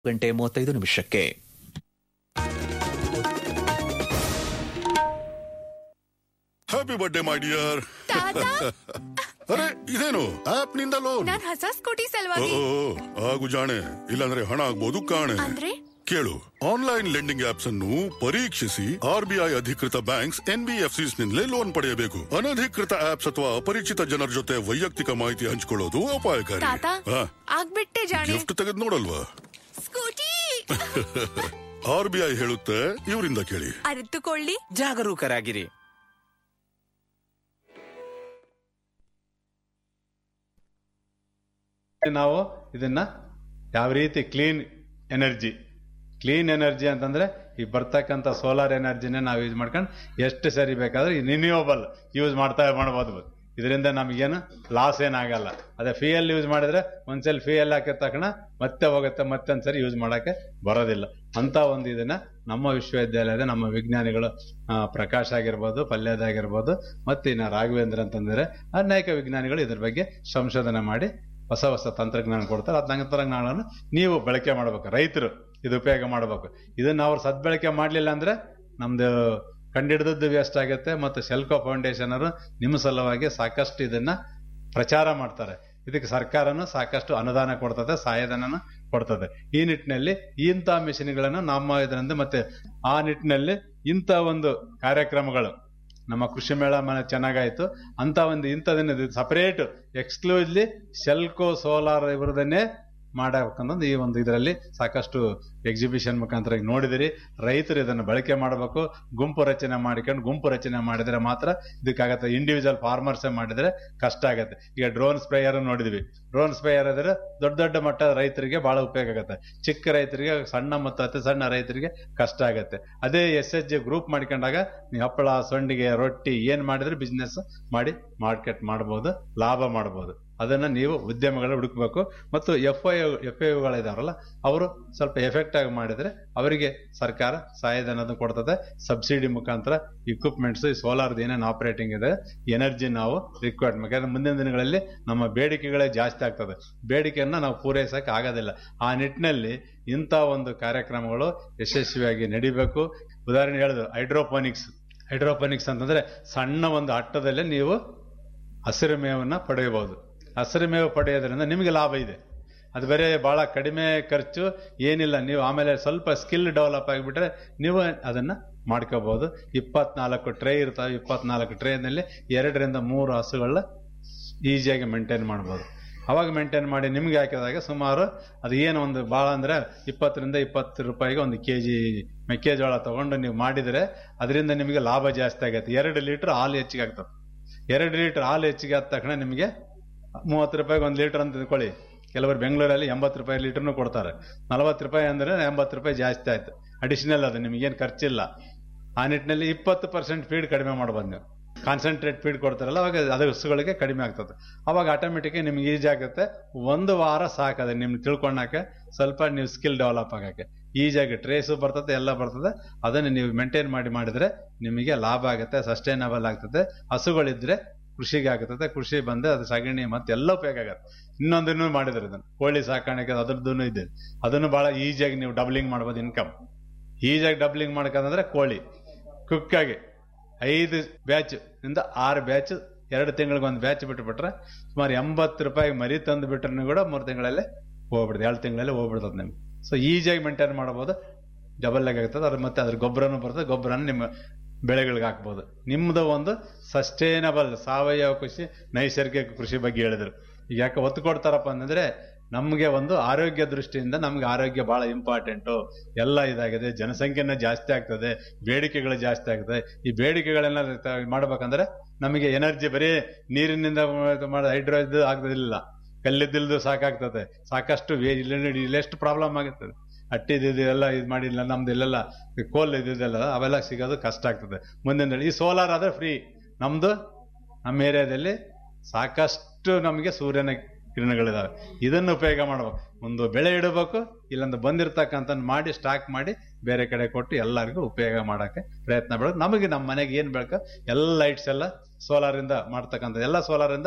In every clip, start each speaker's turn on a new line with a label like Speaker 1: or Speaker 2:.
Speaker 1: ಗಂಟೆ ಮೂವತ್ತೈದು ನಿಮಿಷಕ್ಕೆ
Speaker 2: ಹ್ಯಾಪಿ ಬರ್ಡೇ ಮೈ ಡಿಯರ್ ಅರೆ ಇದೇನು ಆಪ್ ನಿಂದ ಲೋನ್
Speaker 3: ನಾನ್ ಹೊಸ ಸ್ಕೂಟಿ ಸಲುವಾಗಿ
Speaker 2: ಆಗು ಜಾಣೆ ಇಲ್ಲಾಂದ್ರೆ ಹಣ ಆಗ್ಬೋದು ಕಾಣೆ
Speaker 3: ಅಂದ್ರೆ
Speaker 2: ಕೇಳು ಆನ್ಲೈನ್ ಲೆಂಡಿಂಗ್ ಆಪ್ಸ್ ಅನ್ನು ಪರೀಕ್ಷಿಸಿ ಆರ್ಬಿಐ ಅಧಿಕೃತ ಬ್ಯಾಂಕ್ಸ್ ಎನ್ಬಿಎಫ್ಸಿಸ್ ನಿಂದಲೇ ಲೋನ್ ಪಡೆಯಬೇಕು ಅನಧಿಕೃತ ಆಪ್ಸ್ ಅಥವಾ ಅಪರಿಚಿತ ಜನರ ಜೊತೆ ವೈಯಕ್ತಿಕ ಮಾಹಿತಿ ಹಂಚಿಕೊಳ್ಳೋದು ಅಪಾಯಕಾರಿ
Speaker 3: ತಾತ
Speaker 2: ಹಾ,
Speaker 3: ಆಗ್ಬಿಟ್ಟೆ ಜಾಣೆ
Speaker 2: ಗಿಫ್ಟ್ ತೆಗೆದು ನೋಡಲ್ವಾ
Speaker 3: ಸ್ಕೂಟಿ
Speaker 2: ಆರ್ಬಿಐ ಹೇಳುತ್ತೆ ಇವರಿಂದ ಕೇಳಿ
Speaker 3: ಅರಿತುಕೊಳ್ಳಿ
Speaker 4: ಜಾಗರೂಕರಾಗಿರಿ
Speaker 5: ನಾವು ಇದನ್ನ ಯಾವ ರೀತಿ ಕ್ಲೀನ್ ಎನರ್ಜಿ ಕ್ಲೀನ್ ಎನರ್ಜಿ ಅಂತಂದ್ರೆ ಈ ಬರ್ತಕ್ಕಂಥ ಸೋಲಾರ್ ಎನರ್ಜಿನೇ ನಾವು ಯೂಸ್ ಮಾಡ್ಕೊಂಡು ಎಷ್ಟು ಸರಿ ಬೇಕಾದ್ರೆ ರಿನ್ಯೂವಬಲ್ ಯೂಸ್ ಮಾಡ್ತಾ ಮಾಡ್ಬೋದು ಇದರಿಂದ ನಮಗೇನು ಲಾಸ್ ಏನಾಗಲ್ಲ ಅದೇ ಫ್ಯೂಯಲ್ ಯೂಸ್ ಮಾಡಿದ್ರೆ ಒಂದ್ಸಲ ಫ್ಯೂಯಲ್ ಹಾಕಿದ ತಕ್ಷಣ ಮತ್ತೆ ಹೋಗುತ್ತೆ ಮತ್ತೆ ಒಂದ್ಸರಿ ಯೂಸ್ ಮಾಡಕ್ಕೆ ಬರೋದಿಲ್ಲ ಅಂತ ಒಂದು ಇದನ್ನ ನಮ್ಮ ವಿಶ್ವವಿದ್ಯಾಲಯದ ನಮ್ಮ ವಿಜ್ಞಾನಿಗಳು ಆ, ಪ್ರಕಾಶ್ ಆಗಿರ್ಬೋದು ಪಲ್ಯದಾಗಿರ್ಬೋದು ಮತ್ತೆ ಇನ್ನು ರಾಘವೇಂದ್ರ ಅಂತಂದ್ರೆ ಅನೇಕ ವಿಜ್ಞಾನಿಗಳು ಇದ್ರ ಬಗ್ಗೆ ಸಂಶೋಧನೆ ಮಾಡಿ ಹೊಸ ಹೊಸ ತಂತ್ರಜ್ಞಾನ ಕೊಡ್ತಾರೆ ಅದ್ ತಂತ್ರಜ್ಞಾನವನ್ನು ನೀವು ಬಳಕೆ ಮಾಡ್ಬೇಕು ರೈತರು ಇದು ಉಪಯೋಗ ಮಾಡ್ಬೇಕು ಇದನ್ನ ಅವ್ರು ಸದ್ಬಳಕೆ ಮಾಡ್ಲಿಲ್ಲ ಅಂದ್ರೆ ನಮ್ದು ಕಂಡಿಡಿದದ್ದು ವೇಸ್ಟ್ ಆಗುತ್ತೆ ಮತ್ತು ಸೆಲ್ಕೋ ಫೌಂಡೇಶನ್ ಅವರು ನಿಮ್ಮ ಸಲುವಾಗಿ ಸಾಕಷ್ಟು ಇದನ್ನ ಪ್ರಚಾರ ಮಾಡ್ತಾರೆ ಇದಕ್ಕೆ ಸರ್ಕಾರನು ಸಾಕಷ್ಟು ಅನುದಾನ ಕೊಡ್ತದೆ ಸಹಾಯಧನನ ಕೊಡ್ತದೆ ಈ ನಿಟ್ಟಿನಲ್ಲಿ ಇಂಥ ಮಿಷನ್ಗಳನ್ನು ನಮ್ಮ ಇದರಿಂದ ಮತ್ತೆ ಆ ನಿಟ್ಟಿನಲ್ಲಿ ಇಂಥ ಒಂದು ಕಾರ್ಯಕ್ರಮಗಳು ನಮ್ಮ ಕೃಷಿ ಮೇಳ ಮನೆ ಚೆನ್ನಾಗಾಯ್ತು ಅಂತ ಒಂದು ಇಂಥದನ್ನ ಸಪರೇಟ್ ಎಕ್ಸ್ಕ್ಲೂಸ್ಲಿ ಸೆಲ್ಕೋ ಸೋಲಾರ್ ಇವರದನ್ನೇ ಮಾಡಬೇಕನ್ನೋದು ಈ ಒಂದು ಇದರಲ್ಲಿ ಸಾಕಷ್ಟು ಎಕ್ಸಿಬಿಷನ್ ಮುಖಾಂತರ ಈಗ ನೋಡಿದಿರಿ ರೈತರು ಇದನ್ನು ಬಳಕೆ ಮಾಡಬೇಕು ಗುಂಪು ರಚನೆ ಮಾಡಿಕೊಂಡು ಗುಂಪು ರಚನೆ ಮಾಡಿದ್ರೆ ಮಾತ್ರ ಇದಕ್ಕಾಗತ್ತೆ ಇಂಡಿವಿಜುವಲ್ ಫಾರ್ಮರ್ಸ್ ಮಾಡಿದ್ರೆ ಕಷ್ಟ ಆಗತ್ತೆ ಈಗ ಡ್ರೋನ್ ಸ್ಪ್ರೇಯರ್ ನೋಡಿದ್ವಿ ಡ್ರೋನ್ ಸ್ಪ್ರೇಯರ್ ಇದ್ರೆ ದೊಡ್ಡ ದೊಡ್ಡ ಮಟ್ಟದ ರೈತರಿಗೆ ಬಹಳ ಉಪಯೋಗ ಆಗುತ್ತೆ ಚಿಕ್ಕ ರೈತರಿಗೆ ಸಣ್ಣ ಮತ್ತು ಅತಿ ಸಣ್ಣ ರೈತರಿಗೆ ಕಷ್ಟ ಆಗತ್ತೆ ಅದೇ ಎಸ್ ಎಚ್ ಜಿ ಗ್ರೂಪ್ ಮಾಡ್ಕೊಂಡಾಗ ನೀವು ಹಪ್ಪಳ ಸೊಂಡಿಗೆ ರೊಟ್ಟಿ ಏನ್ ಮಾಡಿದ್ರೆ ಬಿಸ್ನೆಸ್ ಮಾಡಿ ಮಾರ್ಕೆಟ್ ಮಾಡಬಹುದು ಲಾಭ ಮಾಡಬಹುದು ಅದನ್ನ ನೀವು ಉದ್ಯಮಗಳು ಹುಡುಕ್ಬೇಕು ಮತ್ತು ಎಫ್ ಐ ಎಫ್ ಐ ಗಳಿದಾರಲ್ಲ ಅವರು ಸ್ವಲ್ಪ ಎಫೆಕ್ಟ್ ಆಗಿ ಮಾಡಿದ್ರೆ ಅವರಿಗೆ ಸರ್ಕಾರ ಸಹಾಯಧನದ ಕೊಡ್ತದೆ ಸಬ್ಸಿಡಿ ಮುಖಾಂತರ ಇಕ್ವಿಪ್ಮೆಂಟ್ಸ್ ಈ ಸೋಲಾರ್ದು ಏನೇನು ಆಪರೇಟಿಂಗ್ ಇದೆ ಎನರ್ಜಿ ನಾವು ರಿಕ್ವೈರ್ಡ್ ಯಾಕಂದ್ರೆ ಮುಂದಿನ ದಿನಗಳಲ್ಲಿ ನಮ್ಮ ಬೇಡಿಕೆಗಳೇ ಜಾಸ್ತಿ ಆಗ್ತದೆ ಬೇಡಿಕೆಯನ್ನ ನಾವು ಪೂರೈಸಕ್ಕೆ ಆಗೋದಿಲ್ಲ ಆ ನಿಟ್ಟಿನಲ್ಲಿ ಇಂಥ ಒಂದು ಕಾರ್ಯಕ್ರಮಗಳು ಯಶಸ್ವಿಯಾಗಿ ನಡಿಬೇಕು ಉದಾಹರಣೆ ಹೇಳಿದ್ರು ಹೈಡ್ರೋಪೋನಿಕ್ಸ್ ಹೈಡ್ರೋಪೋನಿಕ್ಸ್ ಅಂತಂದ್ರೆ ಸಣ್ಣ ಒಂದು ಅಟ್ಟದಲ್ಲೇ ನೀವು ಹಸಿರು ಮೇವನ್ನ ಪಡೆಯಬಹುದು ಹಸಿರು ಮೇವು ಪಡೆಯೋದ್ರಿಂದ ನಿಮಗೆ ಲಾಭ ಇದೆ ಅದು ಬೇರೆ ಬಹಳ ಕಡಿಮೆ ಖರ್ಚು ಏನಿಲ್ಲ ನೀವು ಆಮೇಲೆ ಸ್ವಲ್ಪ ಸ್ಕಿಲ್ ಡೆವಲಪ್ ಆಗಿಬಿಟ್ರೆ ನೀವು ಅದನ್ನ ಮಾಡ್ಕೋಬಹುದು ಇಪ್ಪತ್ನಾಲ್ಕು ಟ್ರೇ ಇರ್ತಾವೆ ಇಪ್ಪತ್ನಾಲ್ಕು ಟ್ರೇನಲ್ಲಿ ಎರಡರಿಂದ ಮೂರು ಹಸುಗಳನ್ನ ಈಸಿಯಾಗಿ ಮೇಂಟೈನ್ ಮಾಡ್ಬೋದು ಅವಾಗ ಮೇಂಟೈನ್ ಮಾಡಿ ನಿಮ್ಗೆ ಹಾಕಿದಾಗ ಸುಮಾರು ಅದು ಏನು ಒಂದು ಭಾಳ ಅಂದ್ರೆ ಇಪ್ಪತ್ತರಿಂದ ಇಪ್ಪತ್ತು ರೂಪಾಯಿಗೆ ಒಂದು ಕೆ ಜಿ ಮೆಕ್ಕೆಜೋಳ ತಗೊಂಡು ನೀವು ಮಾಡಿದರೆ ಅದರಿಂದ ನಿಮಗೆ ಲಾಭ ಜಾಸ್ತಿ ಆಗುತ್ತೆ ಎರಡು ಲೀಟರ್ ಹಾಲು ಹೆಚ್ಚಿಗೆ ಆಗ್ತದೆ ಎರಡು ಲೀಟರ್ ಹಾಲು ಹೆಚ್ಚಿಗೆ ಆದ ತಕ್ಷಣ ನಿಮಗೆ ಮೂವತ್ತು ರೂಪಾಯಿಗೆ ಒಂದು ಲೀಟರ್ ಅಂತ ತಿಳ್ಕೊಳ್ಳಿ ಕೆಲವರು ಬೆಂಗಳೂರಲ್ಲಿ ಎಂಬತ್ತು ರೂಪಾಯಿ ಲೀಟರ್ನು ಕೊಡ್ತಾರೆ ನಲವತ್ತು ರೂಪಾಯಿ ಅಂದ್ರೆ ಎಂಬತ್ತು ರೂಪಾಯಿ ಜಾಸ್ತಿ ಆಯ್ತು ಅಡಿಷನಲ್ ಅದು ನಿಮಗೇನು ಖರ್ಚಿಲ್ಲ ಆ ನಿಟ್ಟಿನಲ್ಲಿ ಇಪ್ಪತ್ತು ಪರ್ಸೆಂಟ್ ಫೀಡ್ ಕಡಿಮೆ ಮಾಡ್ಬೋದು ನೀವು ಕಾನ್ಸಂಟ್ರೇಟ್ ಫೀಡ್ ಕೊಡ್ತಾರಲ್ಲ ಅವಾಗ ಅದು ಹಸುಗಳಿಗೆ ಕಡಿಮೆ ಆಗ್ತದೆ ಅವಾಗ ಆಟೋಮೆಟಿಕ್ ನಿಮ್ಗೆ ಈಜಿ ಆಗುತ್ತೆ ಒಂದು ವಾರ ಸಾಕದೆ ನಿಮ್ಗೆ ತಿಳ್ಕೊಳಕ್ಕೆ ಸ್ವಲ್ಪ ನೀವು ಸ್ಕಿಲ್ ಡೆವಲಪ್ ಆಗಕ್ಕೆ ಈಜಿಯಾಗಿ ಟ್ರೇಸು ಬರ್ತದೆ ಎಲ್ಲ ಬರ್ತದೆ ಅದನ್ನು ನೀವು ಮೇಂಟೈನ್ ಮಾಡಿ ಮಾಡಿದ್ರೆ ನಿಮಗೆ ಲಾಭ ಆಗುತ್ತೆ ಸಸ್ಟೈನಬಲ್ ಆಗ್ತದೆ ಹಸುಗಳಿದ್ರೆ ಕೃಷಿಗೆ ಆಗುತ್ತದೆ ಕೃಷಿ ಬಂದೆ ಅದು ಸಗಣಿ ಮತ್ತೆ ಎಲ್ಲ ಉಪಯೋಗ ಆಗುತ್ತೆ ಇನ್ನೊಂದನ್ನು ಮಾಡಿದ್ರೆ ಇದನ್ನು ಕೋಳಿ ಸಾಕಾಣಿಕೆ ಅದ್ರದ್ದು ಇದೆ ಅದನ್ನು ಬಹಳ ಈಸಿಯಾಗಿ ನೀವು ಡಬ್ಲಿಂಗ್ ಮಾಡ್ಬೋದು ಇನ್ಕಮ್ ಈಸಿಯಾಗಿ ಡಬ್ಲಿಂಗ್ ಮಾಡ್ಕೊಂಡ್ರೆ ಕೋಳಿ ಕ್ವಿಕ್ಕಾಗಿ ಐದು ಬ್ಯಾಚ್ ಇಂದ ಆರು ಬ್ಯಾಚ್ ಎರಡು ತಿಂಗಳಿಗೆ ಒಂದು ಬ್ಯಾಚ್ ಬಿಟ್ಬಿಟ್ರೆ ಸುಮಾರು ಎಂಬತ್ತು ರೂಪಾಯಿ ಮರಿ ತಂದು ಬಿಟ್ರೂ ಕೂಡ ಮೂರು ತಿಂಗಳಲ್ಲೇ ಹೋಗ್ಬಿಡ್ತದೆ ಎರಡು ತಿಂಗಳಲ್ಲಿ ಹೋಗ್ಬಿಡ್ತದೆ ನಿಮ್ಗೆ ಸೊ ಈಸಿಯಾಗಿ ಮೇಂಟೈನ್ ಮಾಡ್ಬೋದು ಡಬಲ್ ಆಗಿ ಆಗ್ತದೆ ಅದ್ರ ಮತ್ತೆ ಅದ್ರ ಗೊಬ್ಬರನೂ ಬರ್ತದೆ ಗೊಬ್ಬರನ ನಿಮ್ಮ ಬೆಳೆಗಳಿಗೆ ಹಾಕ್ಬೋದು ನಿಮ್ಮದು ಒಂದು ಸಸ್ಟೈನಬಲ್ ಸಾವಯವ ಕೃಷಿ ನೈಸರ್ಗಿಕ ಕೃಷಿ ಬಗ್ಗೆ ಹೇಳಿದ್ರು ಈಗ ಯಾಕೆ ಒತ್ತು ಕೊಡ್ತಾರಪ್ಪ ಅಂತಂದ್ರೆ ನಮಗೆ ಒಂದು ಆರೋಗ್ಯ ದೃಷ್ಟಿಯಿಂದ ನಮ್ಗೆ ಆರೋಗ್ಯ ಬಹಳ ಇಂಪಾರ್ಟೆಂಟು ಎಲ್ಲ ಇದಾಗಿದೆ ಜನಸಂಖ್ಯೆನ ಜಾಸ್ತಿ ಆಗ್ತದೆ ಬೇಡಿಕೆಗಳು ಜಾಸ್ತಿ ಆಗ್ತದೆ ಈ ಬೇಡಿಕೆಗಳನ್ನ ತ- ಮಾಡ್ಬೇಕಂದ್ರೆ ನಮಗೆ ಎನರ್ಜಿ ಬರೀ ನೀರಿನಿಂದ ಮಾಡ ಹೈಡ್ರೋ ಇದು ಆಗ್ತದಿಲ್ಲ ಕಲ್ಲಿದ್ದಿಲ್ದು ಸಾಕಾಗ್ತದೆ ಸಾಕಷ್ಟು ವೇ- ಇಲ್ಲಿ ಇಲ್ಲೆಷ್ಟು ಪ್ರಾಬ್ಲಮ್ ಆಗುತ್ತದೆ ಅಟ್ಟಿದ್ದು ಎಲ್ಲ ಇದು ಮಾಡಿಲ್ಲ ನಮ್ದು ಇಲ್ಲೆಲ್ಲ ಕೋಲ್ ಇದ್ದಿದ್ದೆಲ್ಲ ಅವೆಲ್ಲ ಸಿಗೋದು ಕಷ್ಟ ಆಗ್ತದೆ ಮುಂದಿನ ದಿನ- ಈ ಸೋಲಾರ್ ಆದ್ರೆ ಫ್ರೀ ನಮ್ದು ನಮ್ಮ ಏರಿಯಾದಲ್ಲಿ ಸಾಕಷ್ಟು ನಮಗೆ ಸೂರ್ಯನ ಕಿರಣಗಳಿದಾವೆ ಇದನ್ನು ಉಪಯೋಗ ಮಾಡ್ಬೇಕು ಒಂದು ಬೆಳೆ ಇಡಬೇಕು ಇಲ್ಲೊಂದು ಬಂದಿರ್ತಕ್ಕಂಥ ಮಾಡಿ ಸ್ಟಾಕ್ ಮಾಡಿ ಬೇರೆ ಕಡೆ ಕೊಟ್ಟು ಎಲ್ಲರಿಗೂ ಉಪಯೋಗ ಮಾಡಕ್ಕೆ ಪ್ರಯತ್ನ ಬೆಳಕು ನಮಗೆ ನಮ್ಮ ಮನೆಗೆ ಏನ್ ಬೇಕು ಎಲ್ಲ ಲೈಟ್ಸ್ ಎಲ್ಲ ಸೋಲಾರ್ ಇಂದ ಮಾಡ್ತಕ್ಕಂಥ ಎಲ್ಲ ಸೋಲಾರ್ ಇಂದ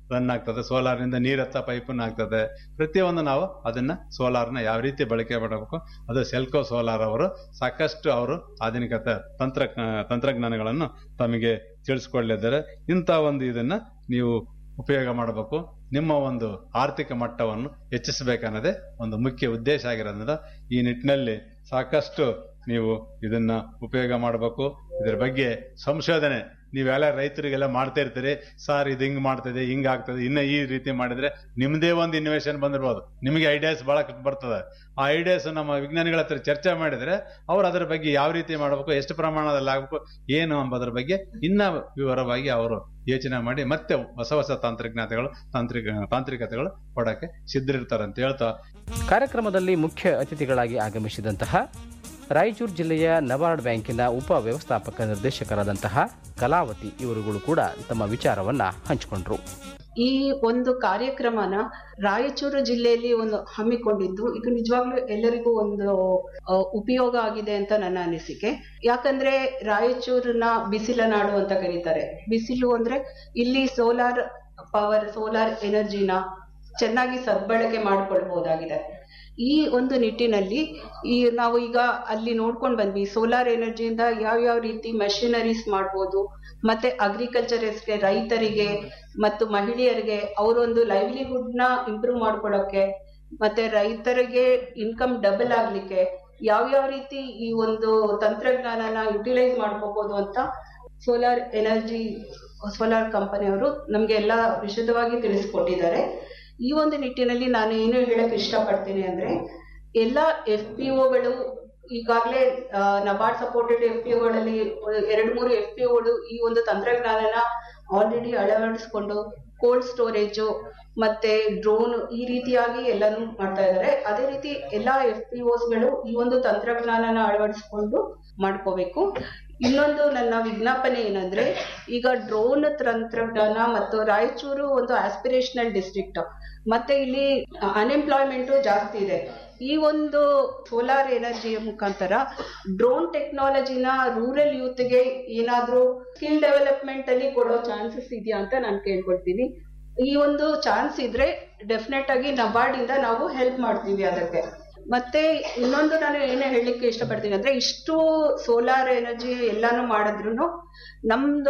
Speaker 5: ರನ್ ಆಗ್ತದೆ ಸೋಲಾರ್ನಿಂದ ನೀರ್ ಹತ್ತ ಪೈಪನ್ನು ಆಗ್ತದೆ ಪ್ರತಿಯೊಂದು ನಾವು ಅದನ್ನ ಸೋಲಾರ್ನ ಯಾವ ರೀತಿ ಬಳಕೆ ಮಾಡಬೇಕು ಅದು ಸೆಲ್ಕೋ ಸೋಲಾರ್ ಅವರು ಸಾಕಷ್ಟು ಅವರು ಆಧುನಿಕತೆ ತಂತ್ರ ತಂತ್ರಜ್ಞಾನಗಳನ್ನು ತಮಗೆ ತಿಳಿಸ್ಕೊಡ್ಲಿದ್ದಾರೆ ಇಂಥ ಒಂದು ಇದನ್ನ ನೀವು ಉಪಯೋಗ ಮಾಡಬೇಕು ನಿಮ್ಮ ಒಂದು ಆರ್ಥಿಕ ಮಟ್ಟವನ್ನು ಹೆಚ್ಚಿಸಬೇಕನ್ನೋದೇ ಒಂದು ಮುಖ್ಯ ಉದ್ದೇಶ ಆಗಿರೋದ್ರಿಂದ ಈ ನಿಟ್ಟಿನಲ್ಲಿ ಸಾಕಷ್ಟು ನೀವು ಇದನ್ನ ಉಪಯೋಗ ಮಾಡಬೇಕು ಇದ್ರ ಬಗ್ಗೆ ಸಂಶೋಧನೆ ನೀವೆಲ್ಲ ರೈತರಿಗೆಲ್ಲ ಮಾಡ್ತಾ ಇರ್ತೀರಿ ಸರ್ ಇದು ಹಿಂಗ್ ಮಾಡ್ತದೆ ಹಿಂಗ್ ಆಗ್ತದೆ ಇನ್ನ ಈ ರೀತಿ ಮಾಡಿದ್ರೆ ನಿಮ್ದೇ ಒಂದು ಇನ್ವೇಷನ್ ಬಂದಿರ್ಬೋದು ನಿಮಗೆ ಐಡಿಯಾಸ್ ಬಹಳ ಬರ್ತದೆ ಆ ಐಡಿಯಾಸ್ ನಮ್ಮ ವಿಜ್ಞಾನಿಗಳ ಹತ್ರ ಚರ್ಚೆ ಮಾಡಿದ್ರೆ ಅವ್ರು ಅದರ ಬಗ್ಗೆ ಯಾವ ರೀತಿ ಮಾಡಬೇಕು ಎಷ್ಟು ಪ್ರಮಾಣದಲ್ಲಿ ಆಗ್ಬೇಕು ಏನು ಎಂಬುದರ ಬಗ್ಗೆ ಇನ್ನ ವಿವರವಾಗಿ ಅವರು ಯೋಚನೆ ಮಾಡಿ ಮತ್ತೆ ಹೊಸ ಹೊಸ ತಂತ್ರಜ್ಞಾನಗಳು ತಾಂತ್ರಿಕ ತಾಂತ್ರಿಕತೆಗಳು ಕೊಡಕ್ಕೆ ಸಿದ್ಧರಿರ್ತಾರೆ ಅಂತ ಹೇಳ್ತಾ
Speaker 1: ಕಾರ್ಯಕ್ರಮದಲ್ಲಿ ಮುಖ್ಯ ಅತಿಥಿಗಳಾಗಿ ಆಗಮಿಸಿದಂತಹ ರಾಯಚೂರು ಜಿಲ್ಲೆಯ ನಬಾರ್ಡ್ ಬ್ಯಾಂಕಿನ ಉಪ ವ್ಯವಸ್ಥಾಪಕ ನಿರ್ದೇಶಕರಾದಂತಹ ಕಲಾವತಿ ಇವರುಗಳು ಕೂಡ ತಮ್ಮ ವಿಚಾರವನ್ನ ಹಂಚಿಕೊಂಡ್ರು
Speaker 4: ಈ ಒಂದು ಕಾರ್ಯಕ್ರಮನ ರಾಯಚೂರು ಜಿಲ್ಲೆಯಲ್ಲಿ ಒಂದು ಹಮ್ಮಿಕೊಂಡಿದ್ದು ಇದು ನಿಜವಾಗ್ಲೂ ಎಲ್ಲರಿಗೂ ಒಂದು ಆ, ಉಪಯೋಗ ಆಗಿದೆ ಅಂತ ನನ್ನ ಅನಿಸಿಕೆ ಯಾಕಂದ್ರೆ ರಾಯಚೂರನ್ನ ಬಿಸಿಲ ನಾಡು ಅಂತ ಕರೀತಾರೆ ಬಿಸಿಲು ಅಂದ್ರೆ ಇಲ್ಲಿ ಸೋಲಾರ್ ಪವರ್ ಸೋಲಾರ್ ಎನರ್ಜಿನ ಚೆನ್ನಾಗಿ ಸದ್ಬಳಕೆ ಮಾಡ್ಕೊಳ್ಬಹುದಾಗಿದೆ ಈ ಒಂದು ನಿಟ್ಟಿನಲ್ಲಿ ಈ ನಾವು ಈಗ ಅಲ್ಲಿ ನೋಡ್ಕೊಂಡು ಬಂದ್ವಿ ಸೋಲಾರ್ ಎನರ್ಜಿಯಿಂದ ಯಾವ್ಯಾವ ರೀತಿ ಮೆಷಿನರೀಸ್ ಮಾಡ್ಬೋದು ಮತ್ತೆ ಅಗ್ರಿಕಲ್ಚರ್ಸ್ಗೆ ರೈತರಿಗೆ ಮತ್ತು ಮಹಿಳೆಯರಿಗೆ ಅವರೊಂದು ಲೈವ್ಲಿಹುಡ್ ನ ಇಂಪ್ರೂವ್ ಮಾಡ್ಕೊಳಕ್ಕೆ ಮತ್ತೆ ರೈತರಿಗೆ ಇನ್ಕಮ್ ಡಬಲ್ ಆಗ್ಲಿಕ್ಕೆ ಯಾವ್ಯಾವ ರೀತಿ ಈ ಒಂದು ತಂತ್ರಜ್ಞಾನನ ಯುಟಿಲೈಸ್ ಮಾಡ್ಕೋಬಹುದು ಅಂತ ಸೋಲಾರ್ ಎನರ್ಜಿ ಸೋಲಾರ್ ಕಂಪನಿಯವರು ನಮ್ಗೆ ಎಲ್ಲ ವಿಶದವಾಗಿ ತಿಳಿಸ್ಕೊಟ್ಟಿದ್ದಾರೆ ಈ ಒಂದು ನಿಟ್ಟಿನಲ್ಲಿ ನಾನು ಏನು ಹೇಳಕ್ ಇಷ್ಟಪಡ್ತೀನಿ ಅಂದ್ರೆ ಎಲ್ಲ ಎಫ್ ಪಿ ಒಗಳು ಈಗಾಗಲೇ ನಬಾರ್ಡ್ ಸಪೋರ್ಟೆಡ್ ಎಫ್ ಪಿ ಒಗಳಲ್ಲಿ ಎರಡು ಮೂರು ಎಫ್ ಪಿ ಒಗಳು ಈ ಒಂದು ತಂತ್ರಜ್ಞಾನನ ಆಲ್ರೆಡಿ ಅಳವಡಿಸ್ಕೊಂಡು ಕೋಲ್ಡ್ ಸ್ಟೋರೇಜು ಮತ್ತೆ ಡ್ರೋನ್ ಈ ರೀತಿಯಾಗಿ ಎಲ್ಲಾನು ಮಾಡ್ತಾ ಇದ್ದಾರೆ ಅದೇ ರೀತಿ ಎಲ್ಲಾ ಎಫ್ ಪಿ ಗಳು ಈ ಒಂದು ತಂತ್ರಜ್ಞಾನನ ಅಳವಡಿಸ್ಕೊಂಡು ಮಾಡ್ಕೋಬೇಕು ಇನ್ನೊಂದು ನನ್ನ ವಿಜ್ಞಾಪನೆ ಏನಂದ್ರೆ ಈಗ ಡ್ರೋನ್ ತಂತ್ರಜ್ಞಾನ ಮತ್ತು ರಾಯಚೂರು ಒಂದು ಆಸ್ಪಿರೇಷನಲ್ ಡಿಸ್ಟ್ರಿಕ್ಟ್ ಮತ್ತೆ ಇಲ್ಲಿ ಅನ್ಎಂಪ್ಲಾಯ್ಮೆಂಟ್ ಜಾಸ್ತಿ ಇದೆ ಈ ಒಂದು ಸೋಲಾರ್ ಎನರ್ಜಿಯ ಮುಖಾಂತರ ಡ್ರೋನ್ ಟೆಕ್ನಾಲಜಿನ ರೂರಲ್ ಯೂತ್ಗೆ ಏನಾದ್ರೂ ಸ್ಕಿಲ್ ಡೆವಲಪ್ಮೆಂಟ್ ಅಲ್ಲಿ ಕೊಡೋ ಚಾನ್ಸಸ್ ಇದೆಯಾ ಅಂತ ನಾನು ಕೇಳ್ಕೊಳ್ತೀನಿ ಈ ಒಂದು ಚಾನ್ಸ್ ಇದ್ರೆ ಡೆಫಿನೆಟ್ ಆಗಿ ನಬಾರ್ಡ್ ಇಂದ ನಾವು ಹೆಲ್ಪ್ ಮಾಡ್ತೀವಿ ಅದಕ್ಕೆ ಮತ್ತೆ ಇನ್ನೊಂದು ನಾನು ಏನೇ ಹೇಳಲಿಕ್ಕೆ ಇಷ್ಟಪಡ್ತೀನಿ ಅಂದ್ರೆ ಇಷ್ಟು ಸೋಲಾರ್ ಎನರ್ಜಿ ಎಲ್ಲಾನು ಮಾಡಿದ್ರು ನಮ್ದು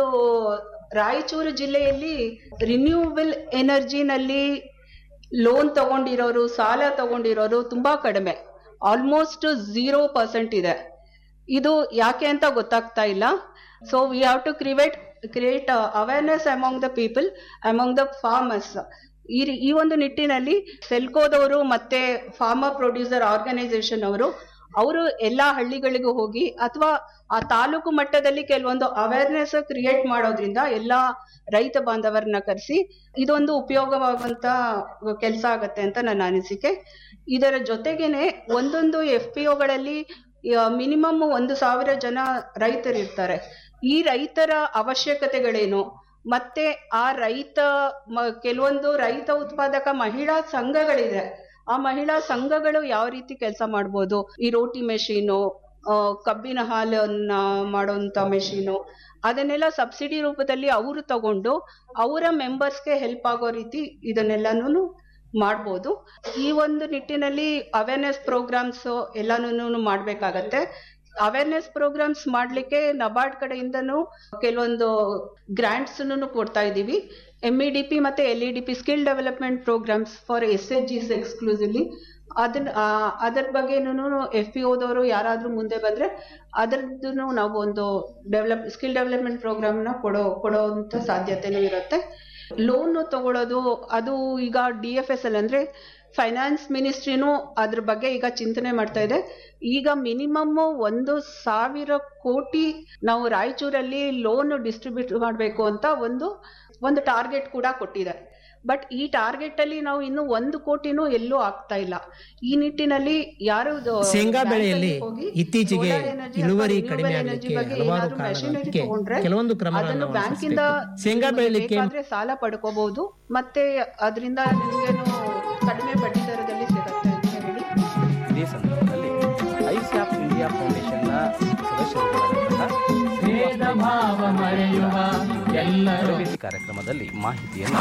Speaker 4: ರಾಯಚೂರು ಜಿಲ್ಲೆಯಲ್ಲಿ ರಿನ್ಯೂವಬಲ್ ಎನರ್ಜಿನಲ್ಲಿ ಲೋನ್ ತಗೊಂಡಿರೋರು ಸಾಲ ತಗೊಂಡಿರೋರು ತುಂಬಾ ಕಡಿಮೆ ಆಲ್ಮೋಸ್ಟ್ ಝೀರೋ ಪರ್ಸೆಂಟ್ ಇದೆ ಇದು ಯಾಕೆ ಅಂತ ಗೊತ್ತಾಗ್ತಾ ಇಲ್ಲ so we have to create create awareness among the people among the farmers ಈ ರೀ- ಈ ಒಂದು ನಿಟ್ಟಿನಲ್ಲಿ ಸೆಲ್ಕೋದವರು ಮತ್ತೆ ಫಾರ್ಮರ್ ಪ್ರೊಡ್ಯೂಸರ್ ಆರ್ಗನೈಸೇಷನ್ ಅವರು ಅವರು ಎಲ್ಲಾ ಹಳ್ಳಿಗಳಿಗೂ ಹೋಗಿ ಅಥವಾ ಆ ತಾಲೂಕು ಮಟ್ಟದಲ್ಲಿ ಕೆಲವೊಂದು ಅವೇರ್ನೆಸ್ ಕ್ರಿಯೇಟ್ ಮಾಡೋದ್ರಿಂದ ಎಲ್ಲಾ ರೈತ ಬಾಂಧವರನ್ನ ಕರೆಸಿ ಇದೊಂದು ಉಪಯೋಗವಾಗುವಂತ ಕೆಲಸ ಆಗತ್ತೆ ಅಂತ ನನ್ನ ಅನಿಸಿಕೆ ಇದರ ಜೊತೆಗೇನೆ ಒಂದೊಂದು ಎಫ್ ಪಿ ಒಗಳಲ್ಲಿ ಮಿನಿಮಮ್ ಒಂದು ಸಾವಿರ ಜನ ರೈತರಿರ್ತಾರೆ ಈ ರೈತರ ಅವಶ್ಯಕತೆಗಳೇನು ಮತ್ತೆ ಆ ರೈತ ಮ- ಕೆಲವೊಂದು ರೈತ ಉತ್ಪಾದಕ ಮಹಿಳಾ ಸಂಘಗಳಿದೆ ಆ ಮಹಿಳಾ ಸಂಘಗಳು ಯಾವ ರೀತಿ ಕೆಲಸ ಮಾಡ್ಬೋದು ಈ ರೋಟಿ ಮೆಷಿನು ಕಬ್ಬಿನ ಹಾಲನ್ನ ಮಾಡೋಂಥ ಮೆಷಿನು ಅದನ್ನೆಲ್ಲ ಸಬ್ಸಿಡಿ ರೂಪದಲ್ಲಿ ಅವರು ತಗೊಂಡು ಅವರ ಮೆಂಬರ್ಸ್ಗೆ ಹೆಲ್ಪ್ ಆಗೋ ರೀತಿ ಇದನ್ನೆಲ್ಲನೂ ಮಾಡ್ಬೋದು ಈ ಒಂದು ನಿಟ್ಟಿನಲ್ಲಿ ಅವೇರ್ನೆಸ್ ಪ್ರೋಗ್ರಾಮ್ಸ್ ಎಲ್ಲಾನು ಮಾಡ್ಬೇಕಾಗತ್ತೆ ಅವೇರ್ನೆಸ್ ಪ್ರೋಗ್ರಾಮ್ಸ್ ಮಾಡ್ಲಿಕ್ಕೆ ನಬಾರ್ಡ್ ಕಡೆಯಿಂದನೂ ಕೆಲವೊಂದು ಗ್ರಾಂಟ್ಸ್ ಕೊಡ್ತಾ ಇದ್ದೀವಿ ಎಂ ಇ ಡಿ ಪಿ ಮತ್ತೆ L E D P skill development programmes for S H Gs exclusively ಅದನ್ನ ಆ, ಅದರ ಬಗ್ಗೆನೂ ಎಫ್ ಪಿ ಓದವರು ಯಾರಾದ್ರೂ ಮುಂದೆ ಬಂದ್ರೆ ಅದರದ್ದು ನಾವು ಒಂದು ಡೆವಲಪ್ ಸ್ಕಿಲ್ ಡೆವಲಪ್ಮೆಂಟ್ ಪ್ರೋಗ್ರಾಮ್ನ ಕೊಡೋ ಕೊಡೋಂಥ ಸಾಧ್ಯತೆನೂ ಇರುತ್ತೆ ಲೋನ್ ತಗೊಳ್ಳೋದು ಅದು ಈಗ ಡಿ ಎಫ್ ಎಸ್ ಎಲ್ ಅಂದ್ರೆ ಫೈನಾನ್ಸ್ ಮಿನಿಸ್ಟ್ರಿನೂ ಅದ್ರ ಬಗ್ಗೆ ಈಗ ಚಿಂತನೆ ಮಾಡ್ತಾ ಇದೆ ಈಗ ಮಿನಿಮಮ್ ಒಂದು ಸಾವಿರ ಕೋಟಿ ನಾವು ರಾಯಚೂರಲ್ಲಿ ಲೋನ್ ಡಿಸ್ಟ್ರಿಬ್ಯೂಟ್ ಮಾಡಬೇಕು ಅಂತ ಒಂದು ಒಂದು ಟಾರ್ಗೆಟ್ ಕೂಡ ಕೊಟ್ಟಿದೆ ಬಟ್ ಈ ಟಾರ್ಗೆಟ್ ಅಲ್ಲಿ ನಾವು ಇನ್ನು ಒಂದು ಕೋಟಿನೂ ಎಲ್ಲೂ ಆಗ್ತಾ ಇಲ್ಲ ಈ ನಿಟ್ಟಿನಲ್ಲಿ ಯಾರು ಇದು
Speaker 6: ಶೇಂಗಾ
Speaker 4: ಬ್ಯಾಂಕಲ್ಲಿ
Speaker 6: ಬೆಳೆಯಲ್ಲಿ
Speaker 4: ಹೋಗಿ
Speaker 6: ಇತ್ತೀಚೆಗೆ
Speaker 4: solar energy
Speaker 6: ಇಳುವರಿ
Speaker 4: ಅಥವಾ
Speaker 6: ಕಡಿಮೆ
Speaker 4: renewable
Speaker 6: ಆಗ್ಲಿಕ್ಕೆ
Speaker 4: energy ಬಗ್ಗೆ
Speaker 6: ಹಲವಾರು
Speaker 4: ಏನಾದ್ರೂ machinery
Speaker 6: ಕಾರಣಗಳಿಗೆ
Speaker 4: ತಗೊಂಡ್ರೆ
Speaker 6: ಕೆಲವೊಂದು ಕ್ರಮಗಳನ್ನು
Speaker 4: ಅದನ್ನು ಬ್ಯಾಂಕಿಂದ
Speaker 6: ಅನುಸರಿಸಬೇಕು. ಶೇಂಗಾ
Speaker 4: ನಿಮಗೆ
Speaker 6: ಬೆಳೆಯಲಿಕ್ಕೆ
Speaker 4: ಬೇಕಾದ್ರೆ ಸಾಲ ಪಡ್ಕೋಬಹುದು ಮತ್ತೆ ಅದರಿಂದ ನಿಮ್ಗೇನು ಕಡಿಮೆ ಬಡ್ಡಿ ದರದಲ್ಲಿ ಸಿಗುತ್ತೆ ಅಂತ ಹೇಳಿ
Speaker 1: ಇದೇ ಸಂದರ್ಭದಲ್ಲಿ ಐಸ್ಯಾಪ್ ಇಂಡಿಯಾ ಫೌಂಡೇಶನ್ನ ಸದಸ್ಯರುಗಳಾದಂತಹ
Speaker 7: ಭೇದ ಭಾವ ಮರೆಯುವ
Speaker 1: ತರಬೇತಿ ಕಾರ್ಯಕ್ರಮದಲ್ಲಿ ಮಾಹಿತಿಯನ್ನು